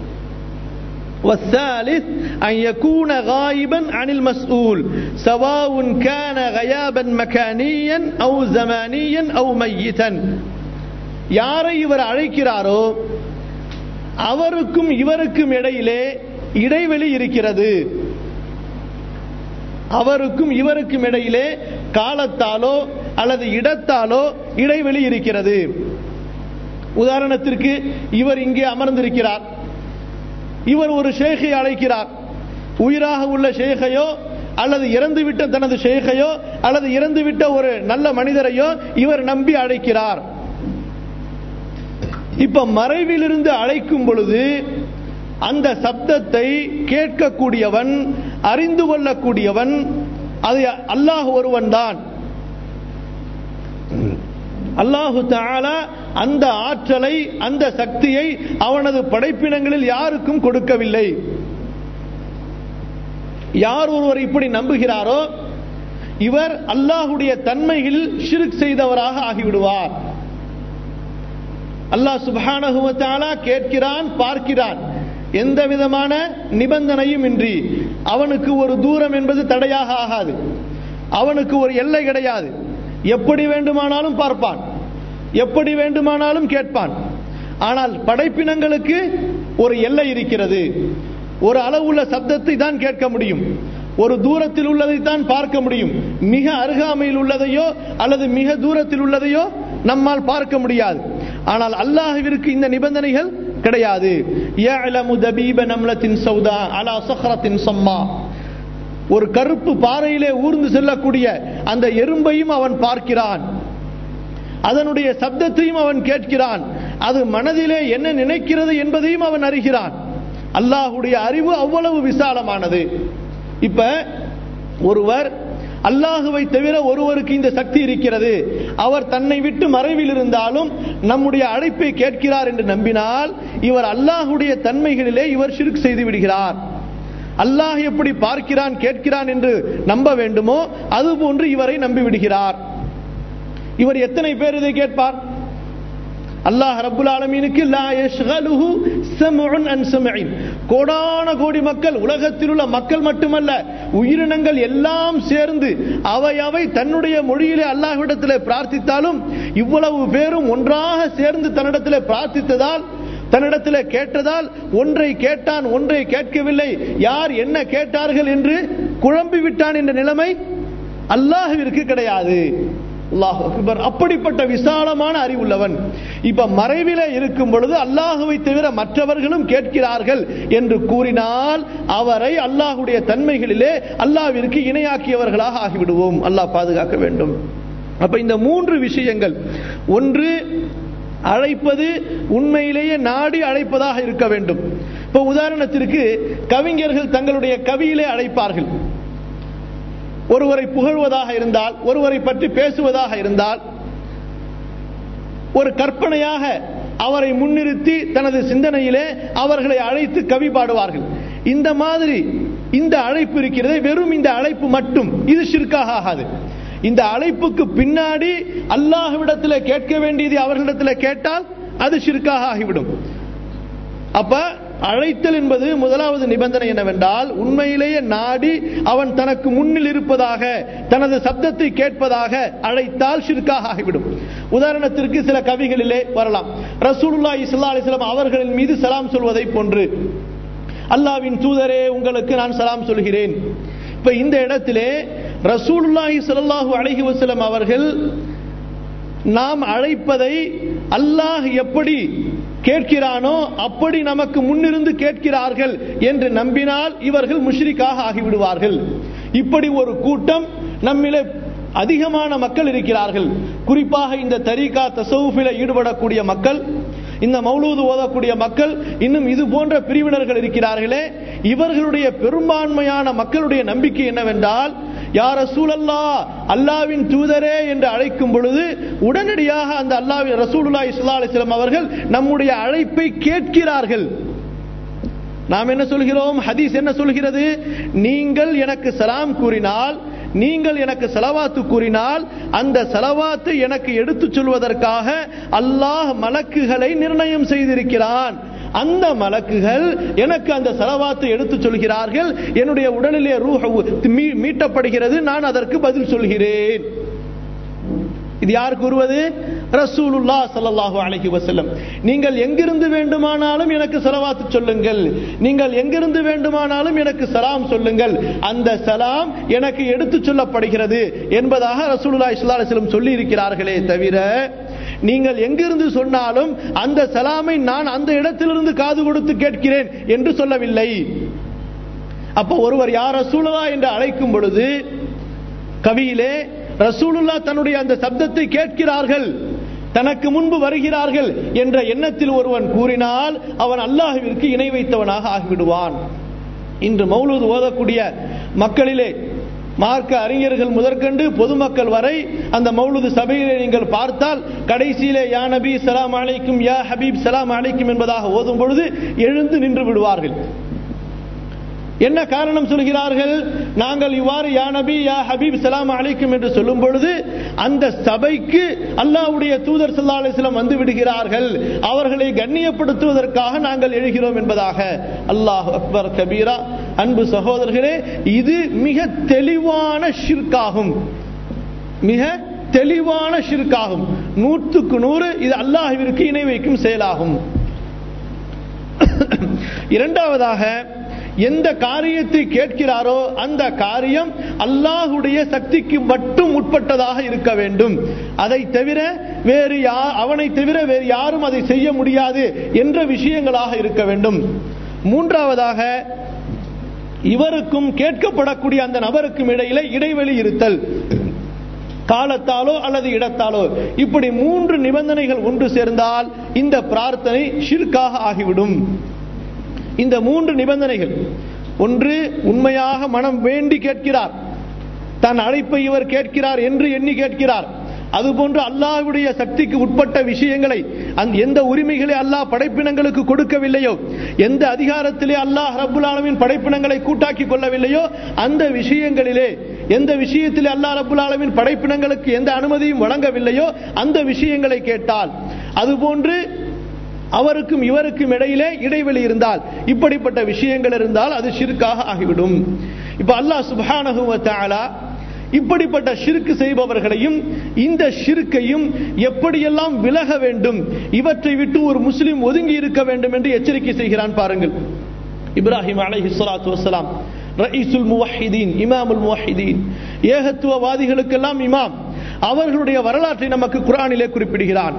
والثالث أن يكون غائبا عن المسؤول سواء كان غيابا مكانيا أو زمانيا أو ميتا யாரை இவர் அழைக்கிறாரோ அவருக்கும் இவருக்கும் இடையிலே இடைவெளி இருக்கிறது அவருக்கும் இவருக்கும் இடையிலே காலத்தாலோ அல்லது இடத்தாலோ இடைவெளி இருக்கிறது உதாரணத்திற்கு இவர் இங்கே அமர்ந்திருக்கிறார் இவர் ஒரு ஷேகை அழைக்கிறார் உயிராக உள்ள ஷேகையோ அல்லது இறந்துவிட்ட தனது ஷேகையோ அல்லது இறந்துவிட்ட ஒரு நல்ல மனிதரையோ இவர் நம்பி அழைக்கிறார் இப்ப மறைவிலிருந்து அழைக்கும் பொழுது அந்த சப்தத்தை கேட்கக்கூடியவன் அறிந்து கொள்ளக்கூடியவன் அது அல்லாஹ் ஒருவன் தான் அல்லாஹு தாலா அந்த ஆற்றலை அந்த சக்தியை அவனது படைப்பினங்களில் யாருக்கும் கொடுக்கவில்லை யார் ஒருவர் இப்படி நம்புகிறாரோ இவர் அல்லாஹுடைய தன்மையில் ஷிருக் செய்தவராக ஆகிவிடுவார் அல்லாஹ் சுபானகுவத்தாலா கேட்கிறான் பார்க்கிறான் எந்த விதமான நிபந்தனையும் இன்றி அவனுக்கு ஒரு தூரம் என்பது தடையாக ஆகாது அவனுக்கு ஒரு எல்லை கிடையாது எப்படி வேண்டுமானாலும் பார்ப்பான் எப்படி வேண்டுமானாலும் கேட்பான் ஆனால் படைப்பினங்களுக்கு ஒரு எல்லை இருக்கிறது ஒரு அளவுள்ள சப்தத்தை தான் கேட்க முடியும் ஒரு தூரத்தில் உள்ளதை தான் பார்க்க முடியும் மிக அருகாமையில் உள்ளதையோ அல்லது மிக தூரத்தில் உள்ளதையோ நம்மால் பார்க்க முடியாது ஆனால் அல்லாஹுவிற்கு இந்த நிபந்தனைகள் கிடையாது ஒரு கருப்பு பாறையிலே ஊர்ந்து செல்லக்கூடிய அந்த எறும்பையும் அவன் பார்க்கிறான் அதனுடைய சப்தத்தையும் அவன் கேட்கிறான் அது மனதிலே என்ன நினைக்கிறது என்பதையும் அவன் அறிகிறான் அல்லாஹுடைய அறிவு அவ்வளவு விசாலமானது இப்ப ஒருவர் அல்லாஹுவை தவிர ஒருவருக்கு இந்த சக்தி இருக்கிறது அவர் தன்னை விட்டு மறைவில் இருந்தாலும் நம்முடைய அழைப்பை கேட்கிறார் என்று நம்பினால் இவர் அல்லாஹுடைய தன்மைகளிலே இவர் ஷிர்க் செய்து விடுகிறார் அல்லாஹ் எப்படி பார்க்கிறான் கேட்கிறான் என்று நம்ப வேண்டுமோ அதுபோன்று இவரை நம்பிவிடுகிறார் இவர் எத்தனை பேர் இதை கேட்பார் அல்லாஹ் ரப்புல் ஆலமீனுக்கு லா யஷ்கலுஹு சம்உன் அன் சம்இன் கோடான கோடி மக்கள் உலகத்தில் உள்ள மக்கள் மட்டுமல்ல உயிரினங்கள் எல்லாம் சேர்ந்து அவை அவை தன்னுடைய மொழியிலே அல்லாஹ்விடத்திலே பிரார்த்தித்தாலும் இவ்வளவு பேரும் ஒன்றாக சேர்ந்து தன்னிடத்திலே பிரார்த்தித்ததால் தன்னிடத்திலே கேட்டதால் ஒன்றை கேட்டான் ஒன்றை கேட்கவில்லை யார் என்ன கேட்டார்கள் என்று குழம்பி விட்டான் என்ற நிலைமை அல்லாஹ்விற்கு கிடையாது அல்லாஹ் அக்பர் அப்படிப்பட்ட விசாலமான அறிவுள்ளவன் இப்ப மறைவில இருக்கும் பொழுது அல்லாஹுவை தவிர மற்றவர்களும் கேட்கிறார்கள் என்று கூறினால் அவரை அல்லாஹுடைய தன்மைகளிலே அல்லாஹ்விற்கு இணையாக்கியவர்களாக ஆகிவிடுவோம் அல்லாஹ் பாதுகாக்க வேண்டும் அப்ப இந்த மூன்று விஷயங்கள் ஒன்று அழைப்பது உண்மையிலேயே நாடி அழைப்பதாக இருக்க வேண்டும் இப்ப உதாரணத்திற்கு கவிஞர்கள் தங்களுடைய கவியிலே அழைப்பார்கள் ஒருவரை புகழ்வதாக இருந்தால் ஒருவரை பற்றி பேசுவதாக இருந்தால் ஒரு கற்பனையாக அவரை முன்னிறுத்தி தனது சிந்தனையிலே அவர்களை அழைத்து கவி பாடுவார்கள் இந்த மாதிரி இந்த அழைப்பு இருக்கிறது வெறும் இந்த அழைப்பு மட்டும் இது ஷிர்காக ஆகாது இந்த அழைப்புக்கு பின்னாடி அல்லாஹ்விடத்தில் கேட்க வேண்டியது அவர்களிடத்தில் கேட்டால் அது ஷிர்காக ஆகிவிடும் அப்ப அழைத்தல் என்பது முதலாவது நிபந்தனை என்னவென்றால் உண்மையிலேயே நாடி அவன் தனக்கு முன்னில் இருப்பதாக தனது சப்தத்தை கேட்பதாக அழைத்தால் ஷிர்காக ஆகிவிடும் உதாரணத்திற்கு சில கவிகளிலே வரலாம் ரசூலுல்லா இஸ்லா அலிஸ்லாம் அவர்களின் மீது சலாம் சொல்வதை போன்று அல்லாவின் தூதரே உங்களுக்கு நான் சலாம் சொல்கிறேன் இப்ப இந்த இடத்திலே ரசூலுல்லாஹி ஸல்லல்லாஹு அலைஹி வஸல்லம் அவர்கள் நாம் அழைப்பதை அல்லாஹ் எப்படி கேட்கிறானோ அப்படி நமக்கு முன்னிருந்து கேட்கிறார்கள் என்று நம்பினால் இவர்கள் முஷ்ரிக்காக ஆகிவிடுவார்கள் இப்படி ஒரு கூட்டம் நம்மிலே அதிகமான மக்கள் இருக்கிறார்கள் குறிப்பாக இந்த தரீகா தசவுஃபில ஈடுபடக்கூடிய மக்கள் இந்த மௌலூது ஓதக்கூடிய மக்கள் இன்னும் இது போன்ற பிரிவினர்கள் இருக்கிறார்களே இவர்களுடைய பெரும்பான்மையான மக்களுடைய நம்பிக்கை என்னவென்றால் யார் ரசூலல்லா அல்லாவின் தூதரே என்று அழைக்கும் பொழுது உடனடியாக அந்த அல்லாவின் ரசூலுல்லா இஸ்லா அலிஸ்லாம் அவர்கள் நம்முடைய அழைப்பை கேட்கிறார்கள் நாம் என்ன சொல்கிறோம் ஹதீஸ் என்ன சொல்கிறது நீங்கள் எனக்கு சலாம் கூறினால் நீங்கள் எனக்கு செலவாத்து கூறினால் அந்த செலவாத்து எனக்கு எடுத்துச் சொல்வதற்காக அல்லாஹ் மலக்குகளை நிர்ணயம் செய்திருக்கிறான் அந்த மலக்குகள் எனக்கு அந்த செலவாத்தை எடுத்துச் சொல்கிறார்கள் என்னுடைய உடலிலே ரூஹ மீட்டப்படுகிறது நான் அதற்கு பதில் சொல்கிறேன் இது யார் கூறுவது ரசூலுல்லா சல்லல்லாஹு அலைஹி வஸல்லம் நீங்கள் எங்கிருந்து வேண்டுமானாலும் எனக்கு சலவாத்து சொல்லுங்கள் நீங்கள் எங்கிருந்து வேண்டுமானாலும் எனக்கு சலாம் சொல்லுங்கள் அந்த சலாம் எனக்கு எடுத்து சொல்லப்படுகிறது என்பதாக ரசூலுல்லா இஸ்லா அலிஸ்லம் சொல்லி இருக்கிறார்களே தவிர நீங்கள் எங்கிருந்து சொன்னாலும் அந்த சலாமை நான் அந்த இடத்திலிருந்து காது கொடுத்து கேட்கிறேன் என்று சொல்லவில்லை அப்போ ஒருவர் யார் ரசூலுல்லா என்று அழைக்கும் பொழுது கவியிலே ரசூலுல்லா தன்னுடைய அந்த சப்தத்தை கேட்கிறார்கள் தனக்கு முன்பு வருகிறார்கள் என்ற எண்ணத்தில் ஒருவன் கூறினால் அவன் அல்லாஹுவிற்கு இணை வைத்தவனாக ஆகிவிடுவான் இன்று மௌலூது ஓதக்கூடிய மக்களிலே மார்க்க அறிஞர்கள் முதற்கண்டு பொதுமக்கள் வரை அந்த மௌலுது சபையிலே நீங்கள் பார்த்தால் கடைசியிலே யா நபி சலாம் அலைக்கும் யா ஹபீப் சலாம் அலைக்கும் என்பதாக ஓதும் பொழுது எழுந்து நின்று விடுவார்கள் என்ன காரணம் சொல்கிறார்கள் நாங்கள் இவ்வாறு யா நபி யா ஹபீப் சலாம் அலைக்கும் என்று சொல்லும் பொழுது அந்த சபைக்கு அல்லாஹ்வுடைய தூதர் சல்லா அலிஸ்லாம் வந்து விடுகிறார்கள் அவர்களை கண்ணியப்படுத்துவதற்காக நாங்கள் எழுகிறோம் என்பதாக அல்லாஹ் அக்பர் கபீரா அன்பு சகோதரர்களே இது மிக தெளிவான ஷிர்காகும் மிக தெளிவான ஷிர்காகும் நூற்றுக்கு நூறு இது அல்லாஹ்விற்கு இணை வைக்கும் செயலாகும் இரண்டாவதாக எந்த காரியத்தை கேட்கிறாரோ அந்த காரியம் அல்லாஹுடைய சக்திக்கு மட்டும் உட்பட்டதாக இருக்க வேண்டும் அதை தவிர வேறு யா அவனை தவிர வேறு யாரும் அதை செய்ய முடியாது என்ற விஷயங்களாக இருக்க வேண்டும் மூன்றாவதாக இவருக்கும் கேட்கப்படக்கூடிய அந்த நபருக்கும் இடையில இடைவெளி இருத்தல் காலத்தாலோ அல்லது இடத்தாலோ இப்படி மூன்று நிபந்தனைகள் ஒன்று சேர்ந்தால் இந்த பிரார்த்தனை ஷிர்காக ஆகிவிடும் இந்த மூன்று நிபந்தனைகள் ஒன்று உண்மையாக மனம் வேண்டி கேட்கிறார் தன் அழைப்பை இவர் கேட்கிறார் என்று எண்ணி கேட்கிறார் அதுபோன்று அல்லாஹ்வுடைய சக்திக்கு உட்பட்ட விஷயங்களை அந்த எந்த உரிமைகளை அல்லாஹ் படைப்பினங்களுக்கு கொடுக்கவில்லையோ எந்த அதிகாரத்திலே அல்லாஹ் ரப்புல் ஆலமீன் படைப்பினங்களை கூட்டாக்கி கொள்ளவில்லையோ அந்த விஷயங்களிலே எந்த விஷயத்திலே அல்லாஹ் ரப்புல் ஆலமீன் படைப்பினங்களுக்கு எந்த அனுமதியும் வழங்கவில்லையோ அந்த விஷயங்களை கேட்டால் அதுபோன்று அவருக்கும் இவருக்கும் இடையிலே இடைவெளி இருந்தால் இப்படிப்பட்ட விஷயங்கள் இருந்தால் அது ஷிர்காக ஆகிவிடும் இப்ப அல்லாஹ் சுப்ஹானஹு வ தஆலா இப்படிப்பட்ட ஷிர்க் செய்பவர்களையும் இந்த ஷிர்க்கையும் எப்படியெல்லாம் விலக வேண்டும் இவற்றை விட்டு ஒரு முஸ்லிம் ஒதுங்கி இருக்க வேண்டும் என்று எச்சரிக்கை செய்கிறான் பாருங்கள் இப்ராஹிம் அலைஹி ஸலாத்து வஸலாம் ரயீசுல் முவஹிதீன் இமாமுல் முவஹிதீன் ஏகத்துவவாதிகளுக்கெல்லாம் இமாம் அவர்களுடைய வரலாற்றை நமக்கு குர்ஆனிலே குறிப்பிடுகிறான்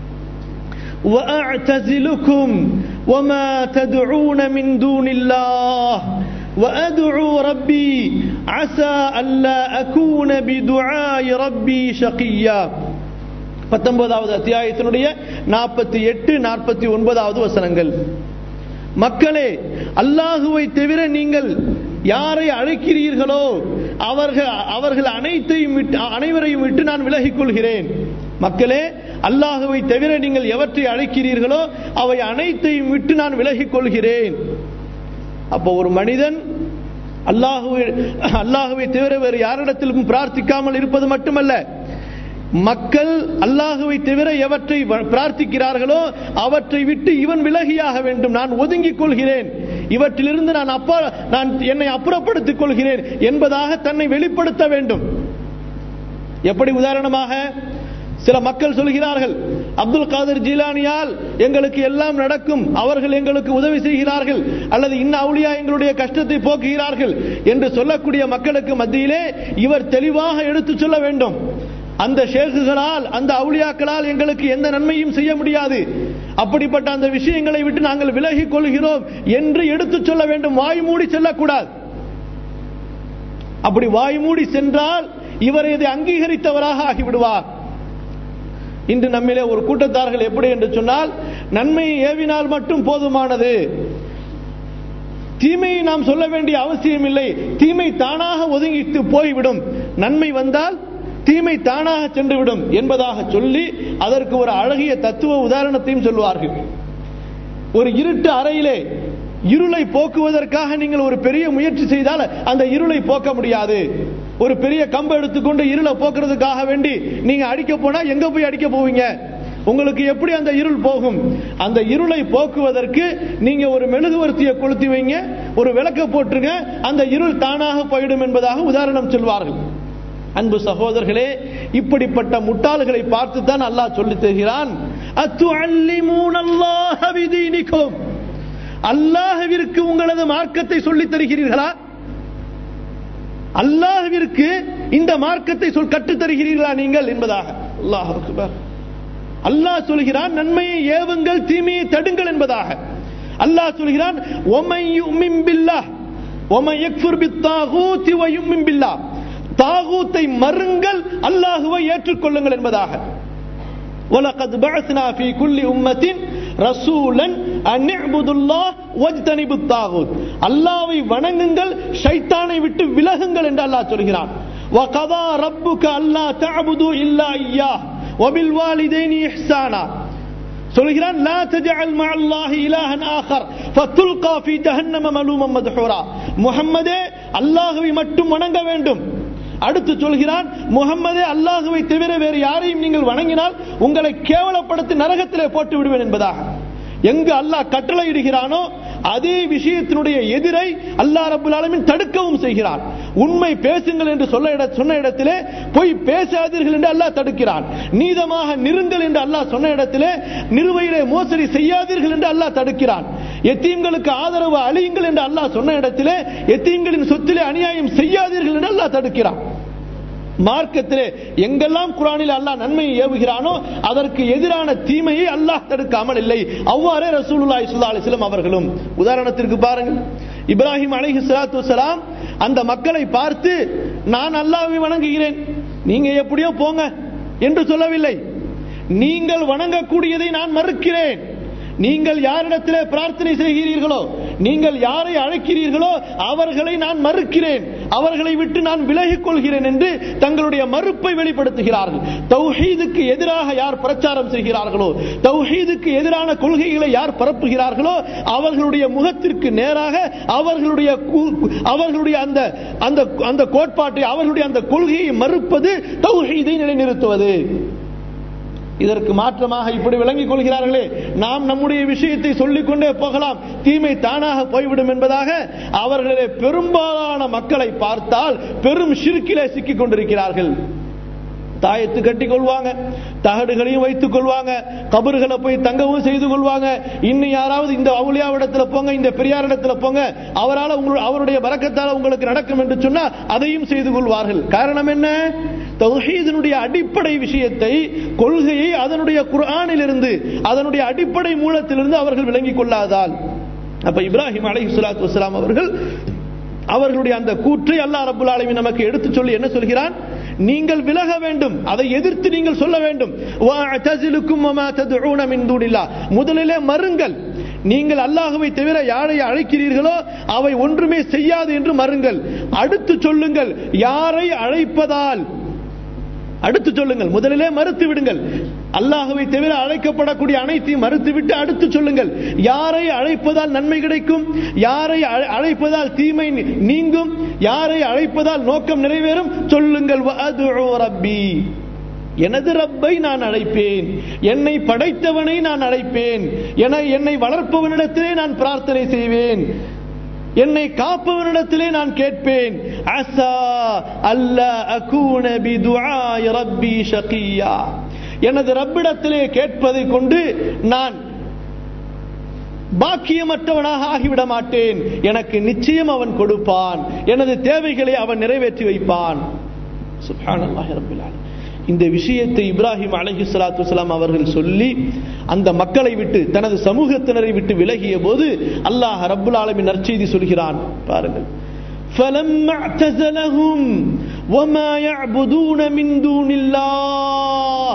وأعتزلكم وما تدعون من دون الله وأدعو ربي عسى ألا أكون بدعاء ربي شقيا பத்தொன்பதாவது அத்தியாயத்தினுடைய நாற்பத்தி எட்டு நாற்பத்தி ஒன்பதாவது வசனங்கள் மக்களே அல்லாஹுவை தவிர நீங்கள் யாரை அழைக்கிறீர்களோ அவர்கள் அவர்கள் அனைத்தையும் விட்டு அனைவரையும் விட்டு நான் விலகிக் கொள்கிறேன் மக்களே அல்லாஹுவை தவிர நீங்கள் எவற்றை அழைக்கிறீர்களோ அவை அனைத்தையும் விட்டு நான் விலகிக் கொள்கிறேன் அப்போ ஒரு மனிதன் அல்லாஹுவை அல்லாஹுவை தவிர வேறு யாரிடத்திலும் பிரார்த்திக்காமல் இருப்பது மட்டுமல்ல மக்கள் அல்லாஹுவை தவிர எவற்றை வ- பிரார்த்திக்கிறார்களோ அவற்றை விட்டு இவன் விலகியாக வேண்டும் நான் ஒதுங்கிக் கொள்கிறேன் இவற்றிலிருந்து நான் அப்பா நான் என்னை அப்புறப்படுத்திக் கொள்கிறேன் என்பதாக தன்னை வெளிப்படுத்த வேண்டும் எப்படி உதாரணமாக சில மக்கள் சொல்கிறார்கள் அப்துல் காதர் ஜீலானியால் எங்களுக்கு எல்லாம் நடக்கும் அவர்கள் எங்களுக்கு உதவி செய்கிறார்கள் அல்லது இன்ன அவுளியா எங்களுடைய கஷ்டத்தை போக்குகிறார்கள் என்று சொல்லக்கூடிய மக்களுக்கு மத்தியிலே இவர் தெளிவாக எடுத்துச் சொல்ல வேண்டும் அந்த ஷேகுகளால் அந்த அவுளியாக்களால் எங்களுக்கு எந்த நன்மையும் செய்ய முடியாது அப்படிப்பட்ட அந்த விஷயங்களை விட்டு நாங்கள் விலகிக் கொள்கிறோம் என்று எடுத்துச் சொல்ல வேண்டும் வாய் மூடி செல்லக்கூடாது அப்படி வாய் மூடி சென்றால் இவர் இதை அங்கீகரித்தவராக ஆகிவிடுவார் இன்று நம்மிலே ஒரு கூட்டத்தார்கள் எப்படி என்று சொன்னால் நன்மையை ஏவினால் மட்டும் போதுமானது தீமையை நாம் சொல்ல வேண்டிய அவசியம் இல்லை தீமை தானாக ஒதுங்கிட்டு போய்விடும் நன்மை வந்தால் தீமை தானாக சென்றுவிடும் என்பதாக சொல்லி அதற்கு ஒரு அழகிய தத்துவ உதாரணத்தையும் சொல்வார்கள் ஒரு இருட்டு அறையிலே இருளை போக்குவதற்காக நீங்கள் ஒரு பெரிய முயற்சி செய்தால் அந்த இருளை போக்க முடியாது ஒரு பெரிய கம்பை எடுத்துக்கொண்டு இருளை போக்குறதுக்காக வேண்டி நீங்க அடிக்க போனா எங்க போய் அடிக்க போவீங்க உங்களுக்கு எப்படி அந்த இருள் போகும் அந்த இருளை போக்குவதற்கு நீங்க ஒரு மெழுகுவர்த்தியை கொளுத்தி வைங்க ஒரு விளக்க போட்டுருங்க அந்த இருள் தானாக போயிடும் என்பதாக உதாரணம் சொல்வார்கள் அன்பு சகோதரர்களே இப்படிப்பட்ட முட்டாள்களை பார்த்து தான் அல்லாஹ் சொல்லித் தருகிறான் அத்துஅல்லிமூனல்லாஹ பிதீனிக்கும் அல்லாஹ்விற்கு உங்களது மார்க்கத்தை சொல்லித் தருகிறீர்களா அல்லாஹ்விற்கு இந்த மார்க்கத்தை சொல் கற்றுத் தருகிறீர்களா நீங்கள் என்பதாக அல்லாஹ் அக்பர் அல்லாஹ் சொல்கிறான் நன்மையை ஏவுங்கள் தீமையை தடுங்கள் என்பதாக அல்லாஹ் சொல்கிறான் ஒமை யுமின் பில்லாஹ் ஒமை யக்ஃபுர் பித்தாகூத்தி வ யுமின் பில்லாஹ் தாகூத்தை மறுங்கள் அல்லாஹுவை ஏற்றுக்கொள்ளுங்கள் என்பதாக وَلَقَدْ بَعَثْنَا فِي كُلِّ أُمَّةٍ رَسُولًا أَنِ اعْبُدُوا اللَّهَ وَاجْتَنِبُوا الطَّاغُوتَ அல்லாஹ்வை வணங்குங்கள் ஷைத்தானை விட்டு விலகுங்கள் என்று அல்லாஹ் சொல்கிறான் وَقَضَى رَبُّكَ أَلَّا تَعْبُدُوا إِلَّا إِيَّاهُ وَبِالْوَالِدَيْنِ إِحْسَانًا சொல்கிறான் லா தஜஅல் மஅல்லாஹி இலாஹன் ஆகர் ஃபதுல்கா ஃபீ ஜஹன்னம மலூமம் மத்ஹூரா முஹம்மதே அல்லாஹ்வை மட்டும் வணங்க வேண்டும் அடுத்து சொல்கிறான் முகம்மதே அல்லாஹுவை தவிர வேறு யாரையும் நீங்கள் வணங்கினால் உங்களை கேவலப்படுத்தி நரகத்திலே போட்டு விடுவேன் என்பதாக எங்கு அல்லாஹ் கட்டளையிடுகிறானோ அதே விஷயத்தினுடைய எதிரை அல்லாஹ் ரபுல் ஆலமீன் தடுக்கவும் செய்கிறான் உண்மை பேசுங்கள் என்று சொல்ல இட சொன்ன இடத்திலே பொய் பேசாதீர்கள் என்று அல்லாஹ் தடுக்கிறான் நீதமாக நிறுங்கள் என்று அல்லாஹ் சொன்ன இடத்திலே நிறுவையிலே மோசடி செய்யாதீர்கள் என்று அல்லாஹ் தடுக்கிறான் எத்தீம்களுக்கு ஆதரவு அழியுங்கள் என்று அல்லாஹ் சொன்ன இடத்திலே எத்தீம்களின் சொத்திலே அநியாயம் செய்யாதீர்கள் என்று அல்லாஹ் தடுக்கிறான் மார்க்கத்திலே எங்கெல்லாம் குரானில் அல்லாஹ் நன்மையை ஏவுகிறானோ அதற்கு எதிரான தீமையை அல்லாஹ் தடுக்காமல் இல்லை அவ்வாறே ரசூலுல்லாஹி ஸல்லல்லாஹு அலைஹி வஸல்லம் அவர்களும் உதாரணத்திற்கு பாருங்கள் இப்ராஹிம் அலைஹி ஸலாத்து வஸலாம் அந்த மக்களை பார்த்து நான் அல்லாஹ்வை வணங்குகிறேன் நீங்க எப்படியோ போங்க என்று சொல்லவில்லை நீங்கள் வணங்கக்கூடியதை நான் மறுக்கிறேன் நீங்கள் யாரிடத்திலே பிரார்த்தனை செய்கிறீர்களோ நீங்கள் யாரை அழைக்கிறீர்களோ அவர்களை நான் மறுக்கிறேன் அவர்களை விட்டு நான் விலகிக் கொள்கிறேன் என்று தங்களுடைய மறுப்பை வெளிப்படுத்துகிறார்கள் தௌஹீதுக்கு எதிராக யார் பிரச்சாரம் செய்கிறார்களோ தௌஹீதுக்கு எதிரான கொள்கைகளை யார் பரப்புகிறார்களோ அவர்களுடைய முகத்திற்கு நேராக அவர்களுடைய கு- அவர்களுடைய அந்த அந்த அந்த கோட்பாட்டை அவர்களுடைய அந்த கொள்கையை மறுப்பது தௌஹீதை நிலைநிறுத்துவது இதற்கு மாற்றமாக இப்படி விளங்கிக் கொள்கிறார்களே நாம் நம்முடைய விஷயத்தை சொல்லிக் கொண்டே போகலாம் தீமை தானாக போய்விடும் என்பதாக அவர்களே பெரும்பாலான மக்களை பார்த்தால் பெரும் ஷிர்கிலே சிக்கிக் கொண்டிருக்கிறார்கள் தாயத்து கட்டி கொள்வாங்க தகடுகளையும் வைத்துக் கொள்வாங்க கபறுகளை போய் தங்கவும் செய்து கொள்வாங்க இன்னும் யாராவது இந்த அவுளியாவிடத்துல போங்க இந்த பெரியார் இடத்துல போங்க அவரால் உங்கள் அவருடைய வரக்கத்தால் உங்களுக்கு நடக்கும் என்று சொன்னா அதையும் செய்து கொள்வார்கள் காரணம் என்ன தௌஹீதினுடைய அடிப்படை விஷயத்தை கொள்கையை அதனுடைய குர்ஆனிலிருந்து அதனுடைய அடிப்படை மூலத்திலிருந்து அவர்கள் விளங்கிக் கொள்ளாதால் அப்ப இப்ராஹிம் அலைஹி ஸலாத்து வஸலாம் அவர்கள் அவர்களுடைய அந்த கூற்றை அல்லாஹ் ரப்புல் ஆலமீன் நமக்கு எடுத்து சொல்லி என்ன சொல்கிறான் நீங்கள் விலக வேண்டும் அதை எதிர்த்து நீங்கள் சொல்ல வேண்டும் வஅதஸிலுக்கும் வமா ததுஊன மின் தூனில்லாஹ் முதலிலே மறுங்கள் நீங்கள் அல்லாஹ்வை தவிர யாரை அழைக்கிறீர்களோ அவை ஒன்றுமே செய்யாது என்று மறுங்கள் அடுத்து சொல்லுங்கள் யாரை அழைப்பதால் அடுத்து சொல்லுங்கள் முதலிலே மறுத்து விடுங்கள் அல்லாஹுவை தவிர அழைக்கப்படக்கூடிய அனைத்தையும் மறுத்துவிட்டு அடுத்து சொல்லுங்கள் யாரை அழைப்பதால் நன்மை கிடைக்கும் யாரை அழை- அழைப்பதால் தீமை நீ- நீங்கும் யாரை அழைப்பதால் நோக்கம் நிறைவேறும் சொல்லுங்கள் வஅதுஉ ரப்பி எனது ரப்பை நான் அழைப்பேன் என்னை படைத்தவனை நான் அழைப்பேன் என என்னை வளர்ப்பவனிடத்திலே நான் பிரார்த்தனை செய்வேன் என்னை காப்பவனிடத்திலே நான் கேட்பேன் அசா அல்ல அகூன பிதுஆய் ரப்பி ஷகியா எனது ரப்பிடத்திலே கேட்பதை கொண்டு நான் பாக்கியமற்றவனாக ஆகிவிட மாட்டேன் எனக்கு நிச்சயம் அவன் கொடுப்பான் எனது தேவைகளை அவன் நிறைவேற்றி வைப்பான் சுப்ஹானல்லாஹி ரப்பில் ஆலமீன். இந்த விஷயத்தை இப்ராஹிம் அலைஹி ஸலாத்து வஸலாம் அவர்கள் சொல்லி அந்த மக்களை விட்டு தனது சமூகத்தினரை விட்டு விலகிய போது அல்லாஹ் ரப்புல் ஆலமீன் நற்செய்தி சொல்கிறான் பாருங்கள் فلما اعتزلهم وما يعبدون من دون الله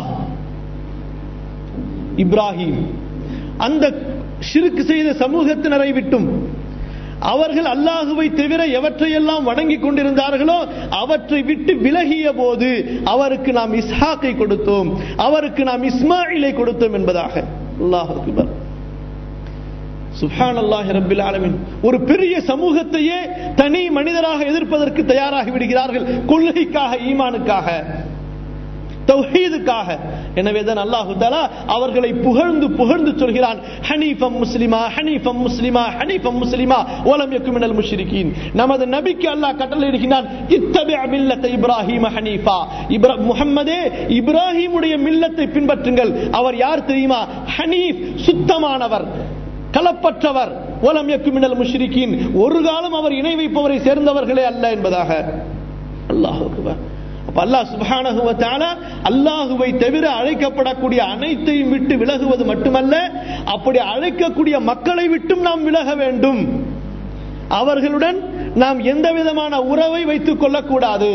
இப்ராஹிம் அந்த ஷிர்க் செய்த சமூகத்தினரை விட்டும் அவர்கள் அல்லாஹுவை தவிர எவற்றையெல்லாம் வணங்கிக் கொண்டிருந்தார்களோ அவற்றை விட்டு விலகிய போது அவருக்கு நாம் இஸ்ஹாக்கை கொடுத்தோம் அவருக்கு நாம் இஸ்மாயிலை கொடுத்தோம் என்பதாக அல்லாஹ் அக்பர் சுப்ஹான் அல்லாஹி ரப்பில் ஆலமீன் ஒரு பெரிய சமூகத்தையே தனி மனிதராக எதிர்ப்பதற்கு தயாராகி விடுகிறார்கள் கொள்கைக்காக ஈமானுக்காக தௌஹீதுக்காக எனவே தான் அல்லாஹு தஆலா அவர்களை புகழ்ந்து புகழ்ந்து சொல்கிறான் ஹனீஃபம் முஸ்லிமா ஹனீஃபம் முஸ்லிமா ஹனீஃபம் முஸ்லிமா வலம் யக்கும் மினல் முஷ்ரிகீன் நமது நபிக்கு அல்லாஹ் கட்டளையிடுகிறான் இத்தபி மில்லத்த இப்ராஹீம ஹனீஃபா இப்ரா முஹம்மதே இப்ராஹிமுடைய மில்லத்தை பின்பற்றுங்கள் அவர் யார் தெரியுமா ஹனீஃப் சுத்தமானவர் கலப்பற்றவர் வலம் யக்கும் மினல் முஷ்ரிகீன் ஒரு காலம் அவர் இணை வைப்பவரை சேர்ந்தவர்களே அல்ல என்பதாக அல்லாஹ் அக்பர் அப்ப அல்லாஹ் சுப்ஹானஹு வ தஆலா அல்லாஹுவை தவிர அழைக்கப்படக்கூடிய அனைத்தையும் விட்டு விலகுவது மட்டுமல்ல அப்படி அழைக்கக்கூடிய மக்களை விட்டும் நாம் விலக வேண்டும் அவர்களுடன் நாம் எந்த விதமான உறவை வைத்துக் கொள்ளக்கூடாது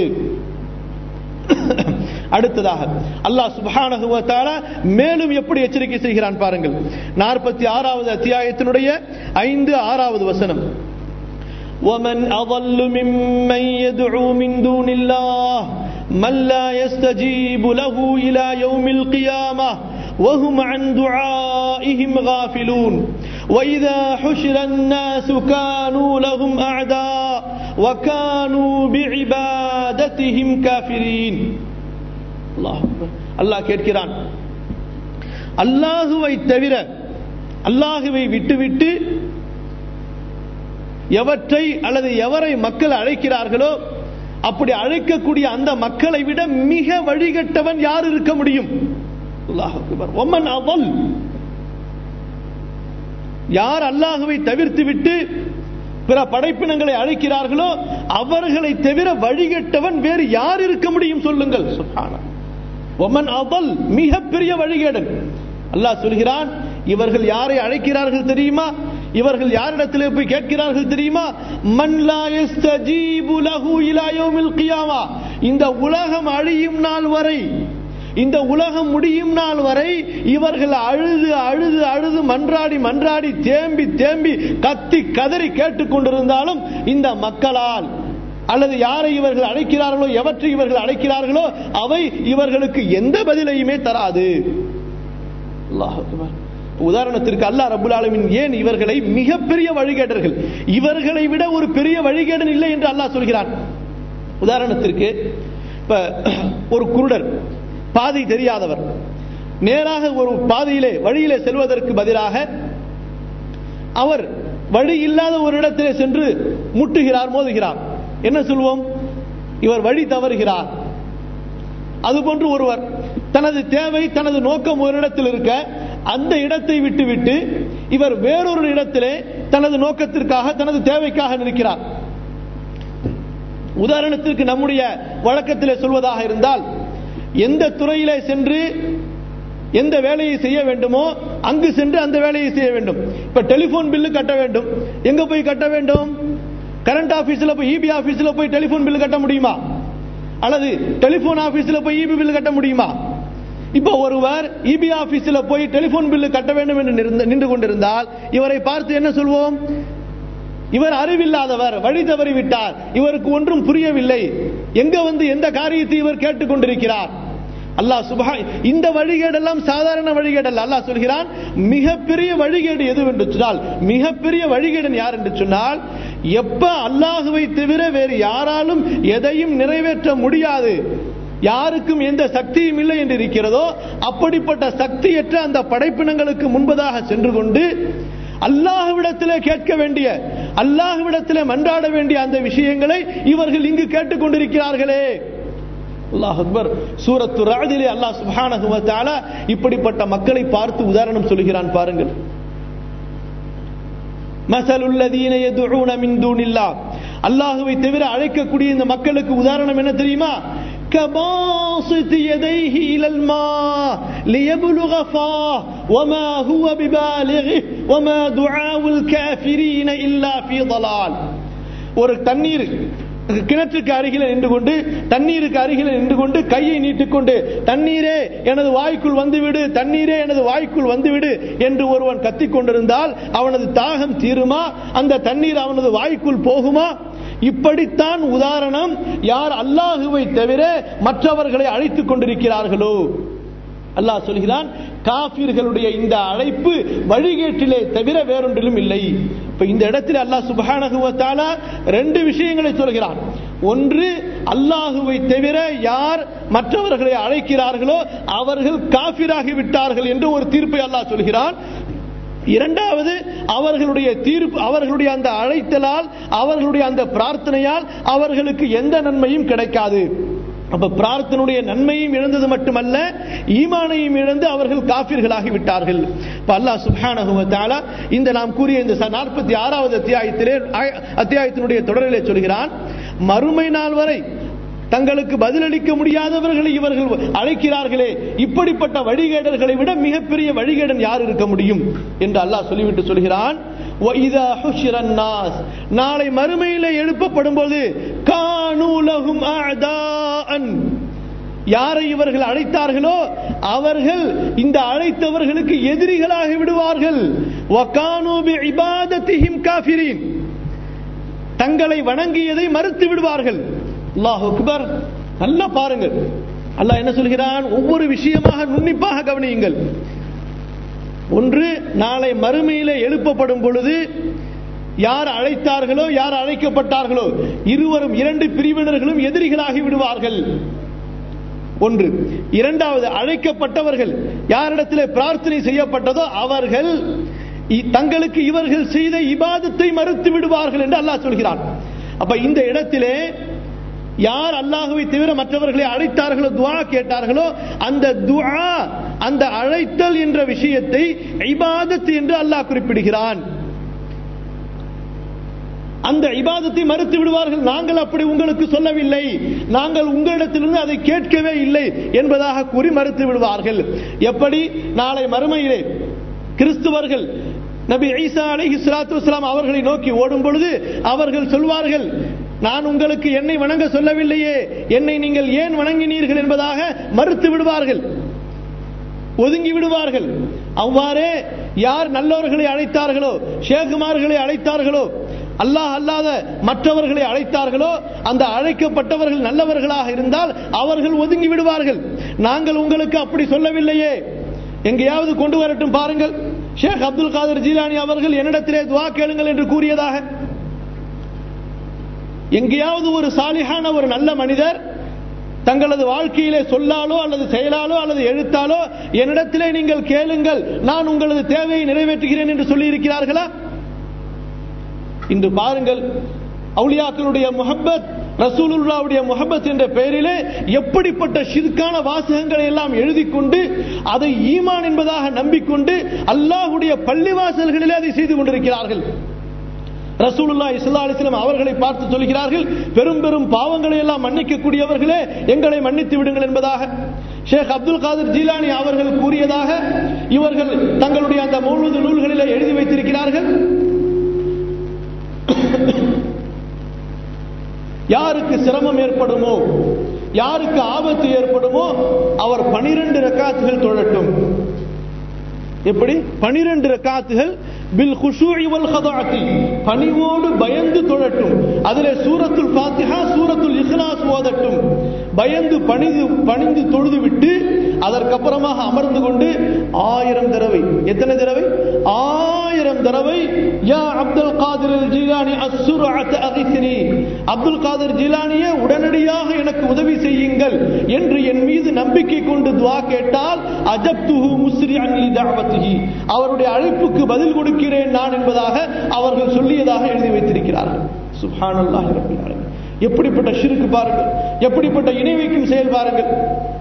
அடுத்ததாக அல்லாஹ் சுப்ஹானஹு வ தஆலா மேலும் எப்படி எச்சரிக்கை செய்கிறான் பாருங்கள் நாற்பத்தி ஆறாவது அத்தியாயத்தினுடைய ஐந்து ஆறாவது வசனம் ومن أضل ممن يدعو من دون الله من لا يستجيب له إلى يوم القيامة وهم عن دعائهم غافلون وإذا حشر الناس كانوا لهم أعداء وكانوا بعبادتهم كافرين الله أكبر الله கேட்கிறான் அல்லாஹுவை தவிர அல்லாஹுவை விட்டுவிட்டு எவற்றை அல்லது எவரை மக்கள் அழைக்கிறார்களோ அப்படி அழைக்கக்கூடிய அந்த மக்களை விட மிக வழிகட்டவன் யார் இருக்க முடியும் அல்லாஹ் அக்பர். ஒமன் அவல் யார் அல்லாஹுவை தவிர்த்து விட்டு பிற படைப்பினங்களை அழைக்கிறார்களோ அவர்களை தவிர வழிகட்டவன் வேறு யார் இருக்க முடியும் சொல்லுங்கள் சுப்ஹானல்லாஹ். ஒமன் அவல் மிகப்பெரிய வழிகேடன் அல்லாஹ் சொல்கிறான் இவர்கள் யாரை அழைக்கிறார்கள் தெரியுமா இவர்கள் யாரிடத்திலே போய் கேட்கிறார்கள் தெரியுமா மன் லா யஸ்தஜீபு லஹு இலா யௌமில் கியாமா இந்த உலகம் அழியும் நாள் வரை இந்த உலகம் முடியும் நாள் வரை இவர்கள் அழுது அழுது அழுது மன்றாடி மன்றாடி தேம்பி தேம்பி கத்தி கதறி கேட்டுக்கொண்டிருந்தாலும் இந்த மக்களால் அல்லது யாரை இவர்கள் அழைக்கிறார்களோ எவற்றை இவர்கள் அழைக்கிறார்களோ அவை இவர்களுக்கு எந்த பதிலையுமே தராது அல்லாஹ் அக்பர். உதாரணத்திற்கு அல்லாஹ் ரபுல் ஆலமீன் ஏன் இவர்களை மிகப்பெரிய வழிகேடர்கள் இவர்களை விட ஒரு பெரிய வழிகேடன் இல்லை என்று அல்லாஹ் சொல்கிறான் உதாரணத்திற்கு இப்ப ஒரு குருடர் பாதை தெரியாதவர் நேராக ஒரு பாதையிலே வழியிலே செல்வதற்கு பதிலாக அவர் வழி இல்லாத ஒரு இடத்திலே சென்று முட்டுகிறார் மோதுகிறார் என்ன சொல்வோம் இவர் வழி தவறுகிறார் அதுபோன்று ஒருவர் தனது தேவை தனது நோக்கம் ஒரு இடத்தில் இருக்க அந்த இடத்தை விட்டுவிட்டு இவர் வேறொரு இடத்திலே தனது நோக்கத்திற்காக தனது தேவைக்காக நிற்கிறார் உதாரணத்திற்கு நம்முடைய வழக்கத்திலே சொல்வதாக இருந்தால் எந்த துறையிலே சென்று எந்த வேலையை செய்ய வேண்டுமோ அங்கு சென்று அந்த வேலையை செய்ய வேண்டும் இப்ப டெலிபோன் பில்லு கட்ட வேண்டும் எங்க போய் கட்ட வேண்டும் கரண்ட் ஆபீஸ்ல போய் இபி ஆபீஸ்ல போய் டெலிபோன் பில்லு கட்ட முடியுமா அல்லது டெலிபோன் ஆபீஸ்ல போய் இபி பில்லு கட்ட முடியுமா இப்போ ஒருவர் இபி ஆபீஸ்ல போய் டெலிபோன் பில்லு கட்ட வேண்டும் என்று நிறுந்த- நின்று கொண்டிருந்தால் இவரை பார்த்து என்ன சொல்வோம் இவர் அறிவில்லாதவர் வழி தவறி விட்டார் இவருக்கு ஒன்றும் புரியவில்லை எங்க வந்து எந்த காரியத்தை இவர் கேட்டுக்கொண்டிருக்கிறார் அல்லாஹ் சுபஹா இந்த வழிகேடெல்லாம் சாதாரண வழிகேடல்ல அல்லாஹ் சொல்கிறான் மிகப்பெரிய வழிகேடு எது என்று சொன்னால் மிகப்பெரிய வழிகேடன் யார் என்று சொன்னால் எப்ப அல்லாஹுவை தவிர வேறு யாராலும் எதையும் நிறைவேற்ற முடியாது யாருக்கும் எந்த சக்தியும் இல்லை என்று இருக்கிறதோ அப்படிப்பட்ட சக்தியற்ற அந்த படைப்பினங்களுக்கு முன்பதாக சென்று கொண்டு அல்லாஹ்விடத்திலே கேட்க வேண்டிய அல்லாஹ்விடத்திலே மன்றாட வேண்டிய அந்த விஷயங்களை இவர்கள் இங்கு கேட்டுக்கொண்டிருக்கிறார்களே அல்லாஹ் அக்பர் சூரத்து ராதிலே அல்லாஹ் சுப்ஹானஹு வ தஆலா இப்படிப்பட்ட மக்களை பார்த்து உதாரணம் சொல்கிறான் பாருங்கள் மசலுல்லதீன யதுஊன மின் தூனில்லாஹ் அல்லாஹ்வை தவிர அழைக்கக்கூடிய இந்த மக்களுக்கு உதாரணம் என்ன தெரியுமா كباسط يديه إلى الماء ليبلغ فاه وما هو ببالغه وما دعاء الكافرين إلا في ضلال ஒரு தண்ணீர் கிணற்றுக்கு அருகில நின்று கொண்டு தண்ணீருக்கு அருகில நின்று கொண்டு கையை நீட்டிக்கொண்டு தண்ணீரே எனது வாய்க்குள் வந்துவிடு தண்ணீரே எனது வாய்க்குள் வந்துவிடு என்று ஒருவன் கத்திக் கொண்டிருந்தால் அவனது தாகம் தீருமா அந்த தண்ணீர் அவனது வாய்க்குள் போகுமா இப்படித்தான் உதாரணம் யார் அல்லாஹுவை தவிர மற்றவர்களை அழைத்துக் கொண்டிருக்கிறார்களோ அல்லாஹ் சொல்கிறான் காபிர்களுடைய இந்த அழைப்பு வழிகேட்டிலே தவிர வேறொன்றிலும் இல்லை இப்ப இந்த இடத்தில் அல்லாஹ் சுப்ஹானஹு வ தஆலா ரெண்டு விஷயங்களை சொல்கிறான் ஒன்று அல்லாஹுவை தவிர யார் மற்றவர்களை அழைக்கிறார்களோ அவர்கள் காபிராகி விட்டார்கள் என்று ஒரு தீர்ப்பை அல்லாஹ் சொல்கிறான் இரண்டாவது அவர்களுடைய தீர்ப்பு அவர்களுடைய அந்த அழைத்தலால் அவர்களுடைய அந்த பிரார்த்தனையால் அவர்களுக்கு எந்த நன்மையும் கிடைக்காது அப்ப பிரார்த்தனுடைய நன்மையும் இழந்தது மட்டுமல்ல ஈமானையும் இழந்து அவர்கள் காபிர்களாகி விட்டார்கள் இப்ப அல்லாஹ் சுப்ஹானஹு வ தஆலா இந்த நாம் கூறிய இந்த நாற்பத்தி ஆறாவது அத்தியாயத்திலே ஆய- அத்தியாயத்தினுடைய தொடரிலே சொல்கிறான் மறுமை நாள் வரை தங்களுக்கு பதிலளிக்க முடியாதவர்களை இவர்கள் அழைக்கிறார்களே இப்படிப்பட்ட வழிகேடர்களை விட மிகப்பெரிய வழிகேடன் யார் இருக்க முடியும் என்று அல்லாஹ் சொல்லிவிட்டு சொல்கிறான் وَإِذَا حُشِرَ النَّاسُ நாளை மறுமையிலே எழுப்பப்படும் போது கானூ லஹும் அஅதாஅன் யாரை இவர்கள் அழைத்தார்களோ அவர்கள் இந்த அழைத்தவர்களுக்கு எதிரிகளாகி விடுவார்கள் وَكَانُوا بِعِبَادَتِهِمْ كَافِرِينَ தங்களை வணங்கியதை மறுத்து விடுவார்கள் அல்லாஹ் அக்பர் நல்லா பாருங்கள் அல்லாஹ் என்ன சொல்கிறான் ஒவ்வொரு விஷயமாக நுண்ணிப்பாக கவனியுங்கள் ஒன்று நாளை மறுமையிலே எழுப்பப்படும் பொழுது யார் அழைத்தார்களோ யார் அழைக்கப்பட்டார்களோ இருவரும் இரண்டு பிரிவினர்களும் எதிரிகளாகி விடுவார்கள் ஒன்று இரண்டாவது அழைக்கப்பட்டவர்கள் யாரிடத்திலே பிரார்த்தனை செய்யப்பட்டதோ அவர்கள் இ- தங்களுக்கு இவர்கள் செய்த இபாதத்தை மறுத்து விடுவார்கள் என்று அல்லாஹ் சொல்கிறான் அப்ப இந்த இடத்திலே யார் அல்லாஹுவை தவிர மற்றவர்களை அழைத்தார்களோ துஆ கேட்டார்களோ அந்த துஆ அந்த அழைத்தல் என்ற விஷயத்தை இபாதத் என்று அல்லாஹ் குறிப்பிடுகிறான் அந்த இபாதத்தை மறுத்து விடுவார்கள் நாங்கள் அப்படி உங்களுக்கு சொல்லவில்லை நாங்கள் உங்களிடத்திலிருந்து அதை கேட்கவே இல்லை என்பதாக கூறி மறுத்து விடுவார்கள் எப்படி நாளை மறுமையிலே கிறிஸ்துவர்கள் நபி ஈசா அலைஹி ஸலாத்து வஸலாம் அவர்களை நோக்கி ஓடும் பொழுது அவர்கள் சொல்வார்கள் நான் உங்களுக்கு என்னை வணங்க சொல்லவில்லையே என்னை நீங்கள் ஏன் வணங்கினீர்கள் என்பதாக மறுத்து விடுவார்கள் ஒதுங்கி விடுவார்கள் அவ்வாறே யார் நல்லவர்களை அழைத்தார்களோ ஷேகுமார்களை அழைத்தார்களோ அல்லாஹ் அல்லாத மற்றவர்களை அழைத்தார்களோ அந்த அழைக்கப்பட்டவர்கள் நல்லவர்களாக இருந்தால் அவர்கள் ஒதுங்கி விடுவார்கள் நாங்கள் உங்களுக்கு அப்படி சொல்லவில்லையே எங்கேயாவது கொண்டு வரட்டும் பாருங்கள் ஷேக் அப்துல் காதர் ஜீலானி அவர்கள் என்னிடத்திலே துவா கேளுங்கள் என்று கூறியதாக எங்கேயாவது ஒரு சாலிஹான ஒரு நல்ல மனிதர் தங்களது வாழ்க்கையிலே சொல்லாலோ அல்லது செயலாலோ அல்லது எழுத்தாலோ என்னிடத்திலே நீங்கள் கேளுங்கள் நான் உங்களது தேவையை நிறைவேற்றுகிறேன் என்று சொல்லி இருக்கிறார்களா இன்று பாருங்கள் அவுலியாக்களுடைய முஹப்பத் ரசூலுல்லாவுடைய முஹப்பத் என்ற பெயரிலே எப்படிப்பட்ட ஷிர்கான வாசகங்களை எல்லாம் எழுதி கொண்டு அதை ஈமான் என்பதாக நம்பிக்கொண்டு அல்லாஹுடைய பள்ளிவாசல்களிலே அதை செய்து கொண்டிருக்கிறார்கள் ரசூலுல்லா இஸ்லா அலிஸ்லாம் அவர்களை பார்த்து சொல்கிறார்கள் பெரும் பெரும் பாவங்களை எல்லாம் மன்னிக்கக்கூடியவர்களே எங்களை மன்னித்து விடுங்கள் என்பதாக ஷேக் அப்துல் காதர் ஜீலானி அவர்கள் கூறியதாக இவர்கள் தங்களுடைய அந்த மௌலூது நூல்களிலே எழுதி வைத்திருக்கிறார்கள் யாருக்கு சிரமம் ஏற்படுமோ யாருக்கு ஆபத்து ஏற்படுமோ அவர் பனிரெண்டு ரக்காத்துகள் தொழட்டும் எப்படி பனிரெண்டு ரக்காத்துகள் பில் குஷூஇ வல் ஹதாஅத்தி பணிவோடு பயந்து தொழட்டும் அதிலே சூரத்துல் ஃபாத்திஹா சூரத்துல் இக்லாஸ் ஓதட்டும் பயந்து பணிந்து பணிந்து தொழுது விட்டு அதற்கப்புறமாக அமர்ந்து கொண்டு ஆயிரம் தடவை எத்தனை தடவை ஆயிரம் தடவை யா அப்துல் காதிர் ஜீலானி அஸ்ஸுரஅத் அகிஸ்னி அப்துல் காதிர் ஜீலானியே உடனடியாக எனக்கு உதவி செய்யுங்கள் என்று என் மீது நம்பிக்கை கொண்டு துவா கேட்டால் அஜப்துஹு முஸ்ரிஅன் லி தஅவத்திஹி அவருடைய அழைப்புக்கு பதில் கொடுக்கிறேன் நான் என்பதாக அவர்கள் சொல்லியதாக எழுதி வைத்திருக்கிறார்கள் சுப்ஹானல்லாஹி ரப்பில் ஆலமீன் எப்படிப்பட்ட ஷிர்க் பாருங்கள் எப்படிப்பட்ட இணை வைக்கும் செயல் பாருங்கள்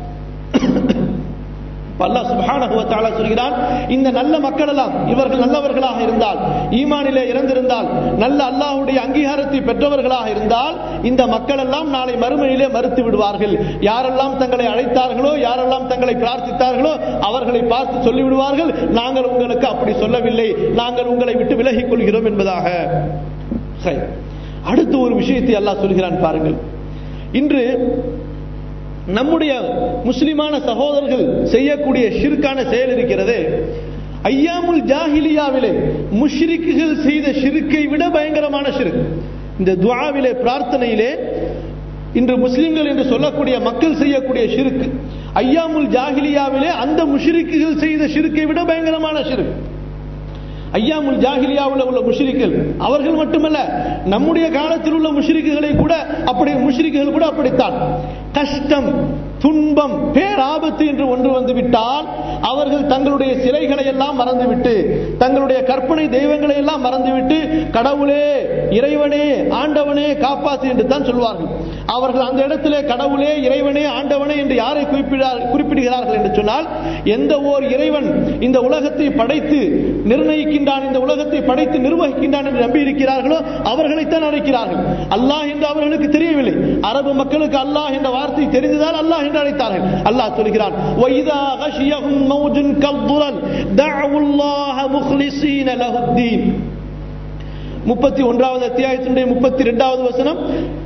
அல்லாஹ் சுப்ஹானஹு வ தஆலா சொல்கிறான் இந்த நல்ல மக்கள் எல்லாம் இவர்கள் நல்லவர்களாக இருந்தால் ஈமானிலே இறந்திருந்தால் நல்ல அல்லாஹ்வுடைய அங்கீகாரத்தை பெற்றவர்களாக இருந்தால் இந்த மக்கள் எல்லாம் நாளை மறுமையிலே மறுத்து விடுவார்கள் யாரெல்லாம் தங்களை அழைத்தார்களோ யாரெல்லாம் தங்களை பிரார்த்தித்தார்களோ அவர்களை பார்த்து சொல்லி விடுவார்கள் நாங்கள் உங்களுக்கு அப்படி சொல்லவில்லை நாங்கள் உங்களை விட்டு விலகிக் கொள்கிறோம் என்பதாக சரி அடுத்த ஒரு விஷயத்தை அல்லாஹ் சொல்கிறான் பாருங்கள் இன்று நம்முடைய முஸ்லிமான சகோதரர்கள் செய்யக்கூடிய ஷிர்கான செயல் இருக்கிறது ஐயாமுல் ஜாஹிலியாவிலே முஷ்ரிக்குகள் செய்த ஷிருக்கை விட பயங்கரமான ஷிர்க் இந்த துஆவிலே பிரார்த்தனையிலே இன்று முஸ்லிம்கள் என்று சொல்லக்கூடிய மக்கள் செய்யக்கூடிய ஷிருக்கு ஐயாமுல் ஜாஹிலியாவிலே அந்த முஷ்ரிக்குகள் செய்த ஷிருக்கை விட பயங்கரமான ஷிர்க் ஐயாமுல் ஜாஹிலியாவில் உள்ள முஷ்ரிக்குகள் அவர்கள் மட்டுமல்ல நம்முடைய காலத்தில் உள்ள முஷ்ரிக்குகளை கூட அப்படி முஷ்ரிக்குகள் கூட அப்படித்தான் கஷ்டம் துன்பம் பேராபத்து என்று ஒன்று வந்து விட்டால் அவர்கள் தங்களுடைய சிலைகளை எல்லாம் மறந்துவிட்டு தங்களுடைய கற்பனை தெய்வங்களை எல்லாம் மறந்துவிட்டு கடவுளே இறைவனே ஆண்டவனே காப்பாத்து என்று தான் சொல்வார்கள் அவர்கள் அந்த இடத்திலே கடவுளே இறைவனே ஆண்டவனே என்று யாரை குறிப்பிடுகிறார்கள் என்று சொன்னால் எந்த ஓர் இறைவன் இந்த உலகத்தை படைத்து நிர்ணயிக்கின்றான் இந்த உலகத்தை படைத்து நிர்வகிக்கின்றான் என்று நம்பி இருக்கிறார்களோ அவர்களைத்தான் அழைக்கிறார்கள் அல்லாஹ் என்று அவர்களுக்கு தெரியவில்லை அரபு மக்களுக்கு அல்லாஹ் என்ற வார்த்தை தெரிந்ததால் அல்லாஹ் என்று அழைத்தார்கள் அல்லாஹ் சொல்கிறான் وَإِذَا غَشِيَهُمْ مَوْجٌ كَالظُّلَلِ دَعَوُا اللَّهَ مُخْلِصِينَ لَهُ الدِّينَ முப்பத்தி ஒன்றாவது அத்தியாயத்தினுடைய முப்பத்தி இரண்டாவது வசனம்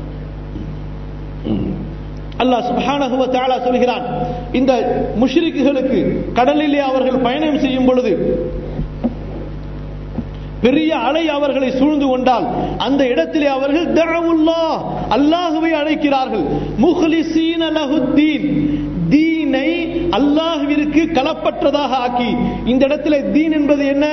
அல்லாஹ் சுப்ஹானஹு வ தஆலா சொல்கிறான் இந்த முஷ்ரிக்குகளுக்கு கடலிலே அவர்கள் பயணம் செய்யும் பொழுது பெரிய அலை அவர்களை சூழ்ந்து கொண்டால் அந்த இடத்திலே அவர்கள் தஅவுல்லா அல்லாஹுவை அழைக்கிறார்கள் முஹ்லிசீன லஹுத்தீன் தீனை அல்லாஹ்விற்கு கலப்பற்றதாக ஆக்கி இந்த இடத்திலே தீன் என்பது என்ன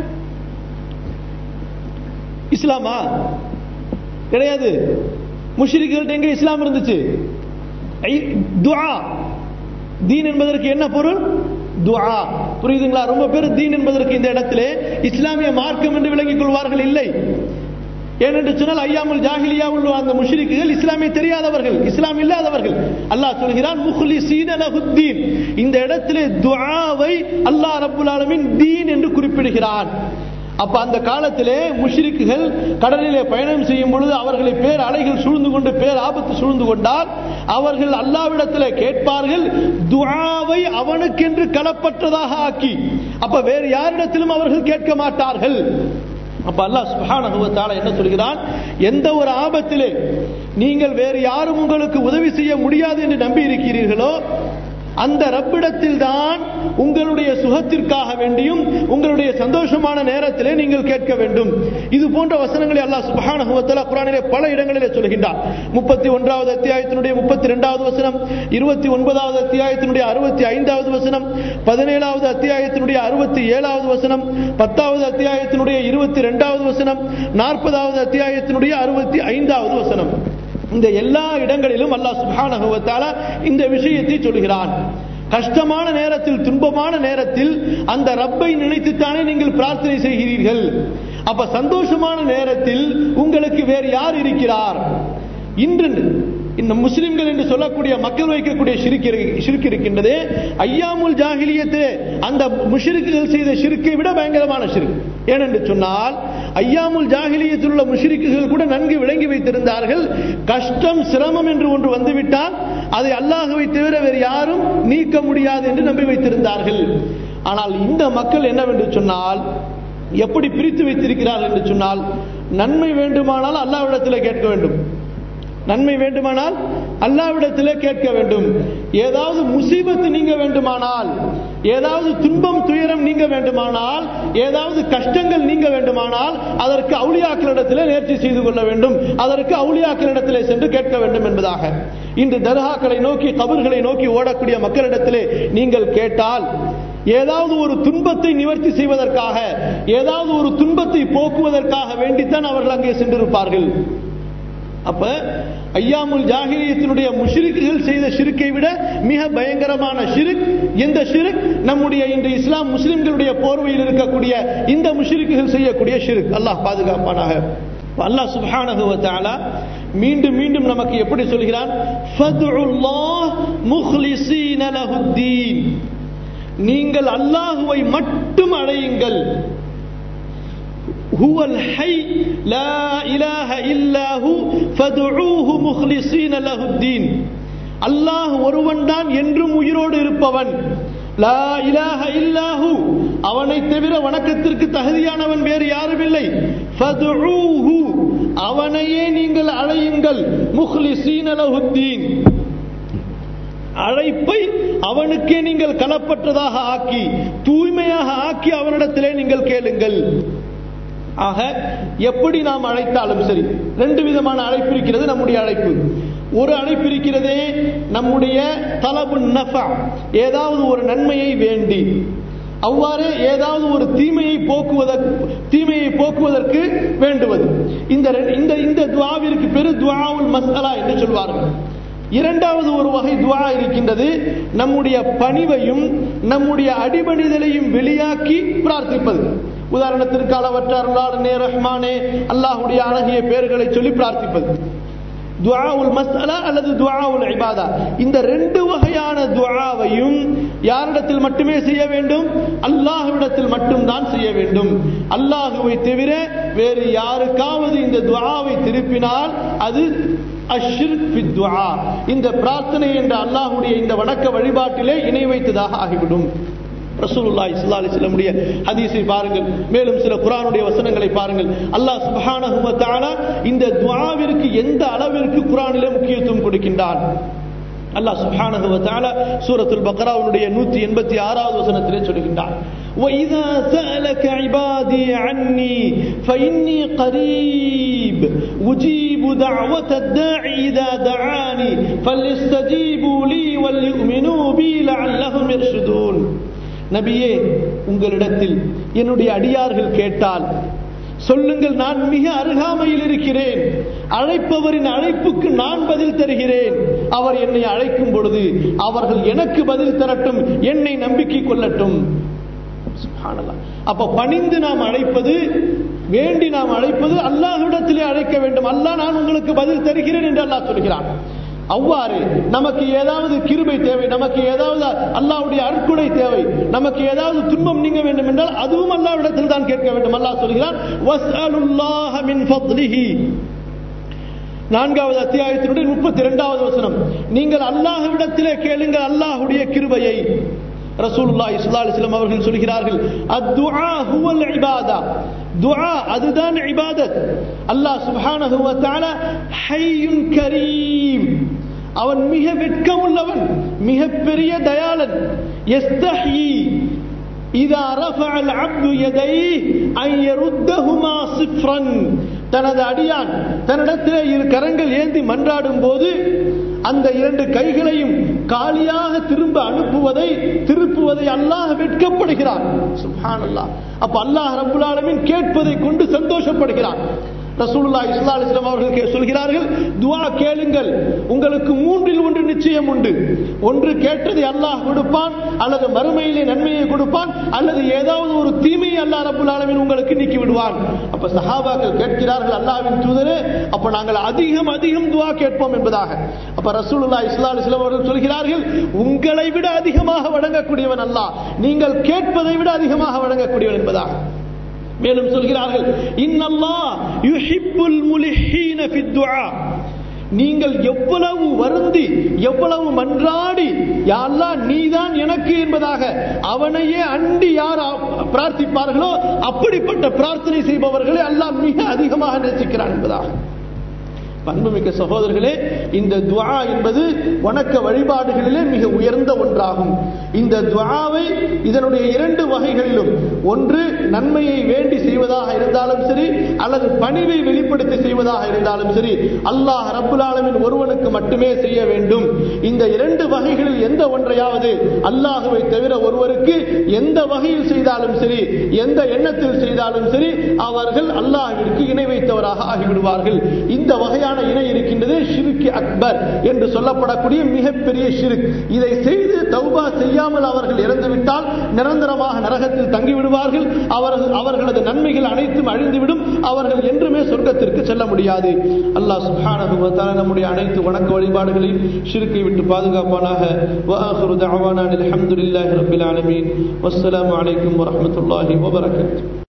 இஸ்லாமா கிடையாது முஷ்ரிக்குகள்ட்ட எங்க இஸ்லாம் இருந்துச்சு துஆ தீன் என்பதற்கு என்ன பொருள் துஆ புரியுதுங்களா ரொம்ப பேர் தீன் என்பதற்கு இந்த இடத்திலே இஸ்லாமிய மார்க்கம் என்று விளங்கிக் கொள்வார்கள் இல்லை ஏனென்று சொன்னால் ஐயாமுல் ஜாஹிலியா உள்ள அந்த முஷ்ரிக்குகள் இஸ்லாமிய தெரியாதவர்கள் இஸ்லாம் இல்லாதவர்கள் அல்லாஹ் சொல்கிறான் முஹ்லிசீன லஹுத்தீன் இந்த இடத்திலே துஆவை அல்லாஹ் ரப்புல் ஆலமீன் தீன் என்று குறிப்பிடுகிறான் அப்ப அந்த காலத்திலே முஷ்ரிக்குகள் கடலிலே பயணம் செய்யும் பொழுது அவர்களை பேர் அலைகள் சூழ்ந்து கொண்டு பேர் ஆபத்து சூழ்ந்து கொண்டால் அவர்கள் அல்லாவிடத்திலே கேட்பார்கள் துஆவை அவனுக்கென்று கலப்பற்றதாக ஆக்கி அப்ப வேறு யாரிடத்திலும் அவர்கள் கேட்க மாட்டார்கள் அப்ப அல்லாஹ் சுப்ஹானஹு வ தஆலா என்ன சொல்கிறான் எந்த ஒரு ஆபத்திலே நீங்கள் வேறு யாரும் உங்களுக்கு உதவி செய்ய முடியாது என்று நம்பி இருக்கிறீர்களோ அந்த ரப்பிடத்தில் தான் உங்களுடைய சுகத்திற்காக வேண்டியும் உங்களுடைய சந்தோஷமான நேரத்திலே நீங்கள் கேட்க வேண்டும் இது போன்ற வசனங்களை அல்லாஹ் சுப்ஹானஹு வ தஆலா குர்ஆனிலே பல இடங்களிலே சொல்கின்றார் முப்பத்தி ஒன்றாவது அத்தியாயத்தினுடைய முப்பத்தி ரெண்டாவது வசனம் இருபத்தி ஒன்பதாவது அத்தியாயத்தினுடைய அறுபத்தி ஐந்தாவது வசனம் பதினேழாவது அத்தியாயத்தினுடைய அறுபத்தி ஏழாவது வசனம் பத்தாவது அத்தியாயத்தினுடைய இருபத்தி ரெண்டாவது வசனம் நாற்பதாவது அத்தியாயத்தினுடைய அறுபத்தி ஐந்தாவது வசனம் இந்த எல்லா இடங்களிலும் அல்லாஹ் சுப்ஹானஹு வ தஆலா இந்த விஷயத்தை சொல்கிறான் கஷ்டமான நேரத்தில் துன்பமான நேரத்தில் அந்த ரப்பை நினைத்துத்தானே நீங்கள் பிரார்த்தனை செய்கிறீர்கள் அப்ப சந்தோஷமான நேரத்தில் உங்களுக்கு வேறு யார் இருக்கிறார் இன்று இந்த முஸ்லிம்கள் என்று சொல்லக்கூடிய மக்கள் வைக்கக்கூடிய ஷிருக்கு இருக்கின்றது ஐயாமுல் ஜாகிலியத்து அந்த முஷிரிக்குகள் செய்த ஷிருக்கை விட பயங்கரமான ஷிருக்கு ஏனென்று சொன்னால் ஐயாமுல் ஜாகிலியத்தில் உள்ள முஷிரிக்குகள் கூட நன்கு விளங்கி வைத்திருந்தார்கள் கஷ்டம் சிரமம் என்று ஒன்று வந்துவிட்டால் அதை அல்லாஹுவை தவிர வேறு யாரும் நீக்க முடியாது என்று நம்பி வைத்திருந்தார்கள் ஆனால் இந்த மக்கள் என்னவென்று சொன்னால் எப்படி பிரித்து வைத்திருக்கிறார்கள் என்று சொன்னால் நன்மை வேண்டுமானால் அல்லாவிடத்தில் கேட்க வேண்டும் நன்மை வேண்டுமானால் அல்லாவிடத்திலே கேட்க வேண்டும் ஏதாவது முசீபத்து நீங்க வேண்டுமானால் ஏதாவது துன்பம் துயரம் நீங்க வேண்டுமானால் ஏதாவது கஷ்டங்கள் நீங்க வேண்டுமானால் அதற்கு அவுளியாக்களிடத்திலே நேர்ச்சி செய்து கொள்ள வேண்டும் அதற்கு அவுளியாக்களிடத்திலே சென்று கேட்க வேண்டும் என்பதாக இன்று தர்காக்களை நோக்கி கபர்களை நோக்கி ஓடக்கூடிய மக்களிடத்திலே நீங்கள் கேட்டால் ஏதாவது ஒரு துன்பத்தை நிவர்த்தி செய்வதற்காக ஏதாவது ஒரு துன்பத்தை போக்குவதற்காக வேண்டித்தான் அவர்கள் அங்கே சென்றிருப்பார்கள் அப்ப ஐயாமுல் ஜாகிலியத்தினுடைய முஷிரிக்குகள் செய்த ஷிருக்கை விட மிக பயங்கரமான ஷிருக் எந்த ஷிருக் நம்முடைய இன்று இஸ்லாம் முஸ்லிம்களுடைய போர்வையில் இருக்கக்கூடிய இந்த முஷிரிக்குகள் செய்யக்கூடிய ஷிருக் அல்லாஹ் பாதுகாப்பானாக அல்லாஹ் சுப்ஹானஹு வ தஆலா மீண்டும் மீண்டும் நமக்கு எப்படி சொல்கிறான் ஃபதுல்லாஹ் முஹ்லிஸீன லஹுத்தீன் நீங்கள் அல்லாஹுவை மட்டும் அழையுங்கள் هو الحي لا إله إلا هو فادعوه مخلصين له الدين அல்லாஹ் ஒருவன் தான் என்றும் உயிரோடு இருப்பவன் லா இலாஹ இல்லாஹு அவனை தவிர வணக்கத்திற்கு தகுதியானவன் வேறு யாரும் இல்லை ஃபதுஊஹு அவனையே நீங்கள் அழையுங்கள் முஹ்லிஸீன லஹுத்தீன் அழைப்பை அவனுக்கே நீங்கள் களப்பற்றதாக ஆக்கி தூய்மையாக ஆக்கி அவனிடத்திலே நீங்கள் கேளுங்கள் ஆக எப்படி நாம் அழைத்தாலும் சரி ரெண்டு விதமான அழைப்பு இருக்கிறது நம்முடைய அழைப்பு ஒரு அழைப்பு இருக்கிறதே நம்முடைய தலபு நஃபா ஏதாவது ஒரு நன்மையை வேண்டி அவ்வாறு ஏதாவது ஒரு தீமையை போக்குவதற்கு தீமையை போக்குவதற்கு வேண்டுவது இந்த இந்த இந்த துவாவிற்கு பெரு துவாவுல் மசாலா என்று சொல்வார்கள் இரண்டாவது ஒரு வகை துவா இருக்கின்றது நம்முடைய பணிவையும் நம்முடைய அடிபணிதலையும் வெளியாக்கி பிரார்த்திப்பது உதாரணத்திற்கு அளவற்றார் ரஹ்மானே அல்லாஹுடைய அழகிய பெயர்களை சொல்லி பிரார்த்திப்பது துஆவுல் மஸ்அலா அல்லது துஆவுல் இபாதா இந்த ரெண்டு வகையான துஆவையும் யாரிடத்தில் மட்டுமே செய்ய வேண்டும் அல்லாஹ்விடத்தில் மட்டும்தான் செய்ய வேண்டும் அல்லாஹுவை தவிர வேறு யாருக்காவது இந்த துஆவை திருப்பினால் அது அஷ்ரிக் ஃபி துஆ இந்த பிரார்த்தனை என்ற அல்லாஹ்வுடைய இந்த வணக்க வழிபாட்டிலே இணை வைத்ததாக ஆகிவிடும் ரசூலுல்லாஹி ஸல்லல்லாஹு அலைஹி வஸல்லமுடைய ஹதீஸை பாருங்கள் மேலும் சில குர்ஆனுடைய வசனங்களை பாருங்கள் அல்லாஹ் சுப்ஹானஹு வ தஆலா இந்த துஆவிற்கு எந்த அளவிற்கு குர்ஆனிலே முக்கியத்துவம் கொடுக்கின்றான் அல்லாஹ் சுப்ஹானஹு வ தஆலா சூரத்துல் பக்ராவுடைய 186வது வசனத்திலே சொல்கின்றான் وَإِذَا سَأَلَكَ عِبَادِي عَنِّي فَإِنِّي قَرِيبٌ أُجِيبُ دَعْوَةَ الدَّاعِ إِذَا دَعَانِ فَلْيَسْتَجِيبُوا لِي وَلْيُؤْمِنُوا بِي لَعَلَّهُمْ يَرْشُدُونَ நபியே உங்களிடத்தில் என்னுடைய அடியார்கள் கேட்டால் சொல்லுங்கள் நான் மிக அருகாமையில் இருக்கிறேன் அழைப்பவரின் அழைப்புக்கு நான் பதில் தருகிறேன் அவர் என்னை அழைக்கும் பொழுது அவர்கள் எனக்கு பதில் தரட்டும் என்னை நம்பிக்கை கொள்ளட்டும் அப்ப பணிந்து நாம் அழைப்பது வேண்டி நாம் அழைப்பது அல்லாஹ்விடத்திலே அழைக்க வேண்டும் அல்லாஹ் நான் உங்களுக்கு பதில் தருகிறேன் என்று அல்லாஹ் சொல்கிறான் அவ்வாறு நமக்கு ஏதாவது கிருபை தேவை நமக்கு ஏதாவது அல்லாவுடைய அற்குடை தேவை நமக்கு ஏதாவது துன்பம் நீங்க வேண்டும் என்றால் அதுவும் அல்லாவிடத்தில் தான் கேட்க வேண்டும் அல்லாஹ் சொல்கிறான் வஸ்அலுல்லாஹ மின் ஃபத்லிஹி நான்காவது அத்தியாயத்தினுடைய முப்பத்தி இரண்டாவது வசனம் நீங்கள் அல்லாஹ்விடத்திலே கேளுங்கள் அல்லாஹுடைய கிருபையை ரசூலுல்லாஹி ஸல்லல்லாஹு அலைஹி வஸல்லம் அவர்கள் சொல்கிறார்கள் அத்துஆ ஹுவல் இபாதா துஆ அதுதான் இபாதத் அல்லாஹ் சுப்ஹானஹு வ தஆலா ஹய்யுன் கரீம் அவன் மிக வெட்கமுள்ளவன் மிக பெரிய தயாளன் யஸ்தஹி இதா ரஃபஅ அல்-அப்து யதைஹி அன் யருத்தஹுமா சிஃப்ரன் தனது அடியான் தன்னிடத்திலே இரு கரங்கள் ஏந்தி மன்றாடும் போது அந்த இரண்டு கைகளையும் காலியாக திரும்ப அனுப்புவதை திருப்புவதை அல்லாஹ் வெட்கப்படுகிறான் சுப்ஹானல்லாஹ் அப்ப அல்லாஹ் ரப்புல் ஆலமீன் கேட்பதை கொண்டு சந்தோஷப்படுகிறான் ரசூலுல்லாஹி ஸல்லல்லாஹு அலைஹி வஸல்லம் அவர்கள் சொல்கிறார்கள் துஆ கேளுங்கள் உங்களுக்கு மூன்றில் ஒன்று நிச்சயம் உண்டு ஒன்று கேட்டதை அல்லாஹ் கொடுப்பான் அல்லது மறுமையிலே நன்மையை கொடுப்பான் அல்லது ஏதாவது ஒரு தீமையை அல்லாஹ் ரப்புல் ஆலமீன் உங்களுக்கு நீக்கி விடுவான் அப்ப சஹாபாக்கள் கேட்கிறார்கள் அல்லாஹ்வின் தூதரே அப்ப நாங்கள் அதிகம் அதிகம் துஆ கேட்போம் என்பதாக அப்ப ரசூலுல்லாஹி ஸல்லல்லாஹு அலைஹி வஸல்லம் அவர்கள் சொல்கிறார்கள் உங்களை விட அதிகமாக வழங்கக்கூடியவன் அல்லாஹ் நீங்கள் கேட்பதை விட அதிகமாக வழங்கக்கூடியவன் என்பதாக மேலும் சொல்கிறார்கள் இன்னல்லாஹ் யுஹிப்புல் முலிஹீன ஃபித் துஆ நீங்கள் எவ்வளவு வருந்தி எவ்வளவு மன்றாடி யாழ்லா நீதான் எனக்கு என்பதாக அவனையே அண்டி யார் பிரார்த்திப்பார்களோ அப்படிப்பட்ட பிரார்த்தனை செய்பவர்களை அல்லாஹ் மிக அதிகமாக நேசிக்கிறான் என்பதாக பண்புமிக்க சகோதரர்களே இந்த துவா என்பது வணக்க வழிபாடுகளிலே மிக உயர்ந்த ஒன்றாகும் இந்த துவாவை இதனுடைய இரண்டு வகைகளிலும் ஒன்று நன்மையை வேண்டி செய்வதாக இருந்தாலும் சரி அல்லது பணிவை வெளிப்படுத்தி செய்வதாக இருந்தாலும் சரி அல்லாஹ் ரப்புல் ஆலமின் ஒருவனுக்கு மட்டுமே செய்ய வேண்டும் இந்த இரண்டு வகைகளில் எந்த ஒன்றையாவது அல்லாஹுவை தவிர ஒருவருக்கு எந்த வகையில் செய்தாலும் சரி எந்த எண்ணத்தில் செய்தாலும் சரி அவர்கள் அல்லாஹிற்கு இணை வைத்தவராக ஆகிவிடுவார்கள் இந்த வகையான வகையான இணை இருக்கின்றது ஷிருக்கு அக்பர் என்று சொல்லப்படக்கூடிய மிகப்பெரிய ஷிருக் இதை செய்து தௌபா செய்யாமல் அவர்கள் இறந்துவிட்டால் நிரந்தரமாக நரகத்தில் தங்கிவிடுவார்கள் அவர்கள் அவர்களது நன்மைகள் அனைத்தும் அழிந்துவிடும் அவர்கள் என்றுமே சொர்க்கத்திற்கு செல்ல முடியாது அல்லாஹ் சுப்ஹானஹு வ தஆலா நம்முடைய அனைத்து வணக்க வழிபாடுகளையும் ஷிருக்கை விட்டு பாதுகாப்பானாக வ ஆகிரு தஅவானா அல்ஹம்துலில்லாஹி ரப்பில் ஆலமீன் வஸ்ஸலாமு அலைக்கும் வரஹ்மத்துல்லாஹி வபரகாத்துஹு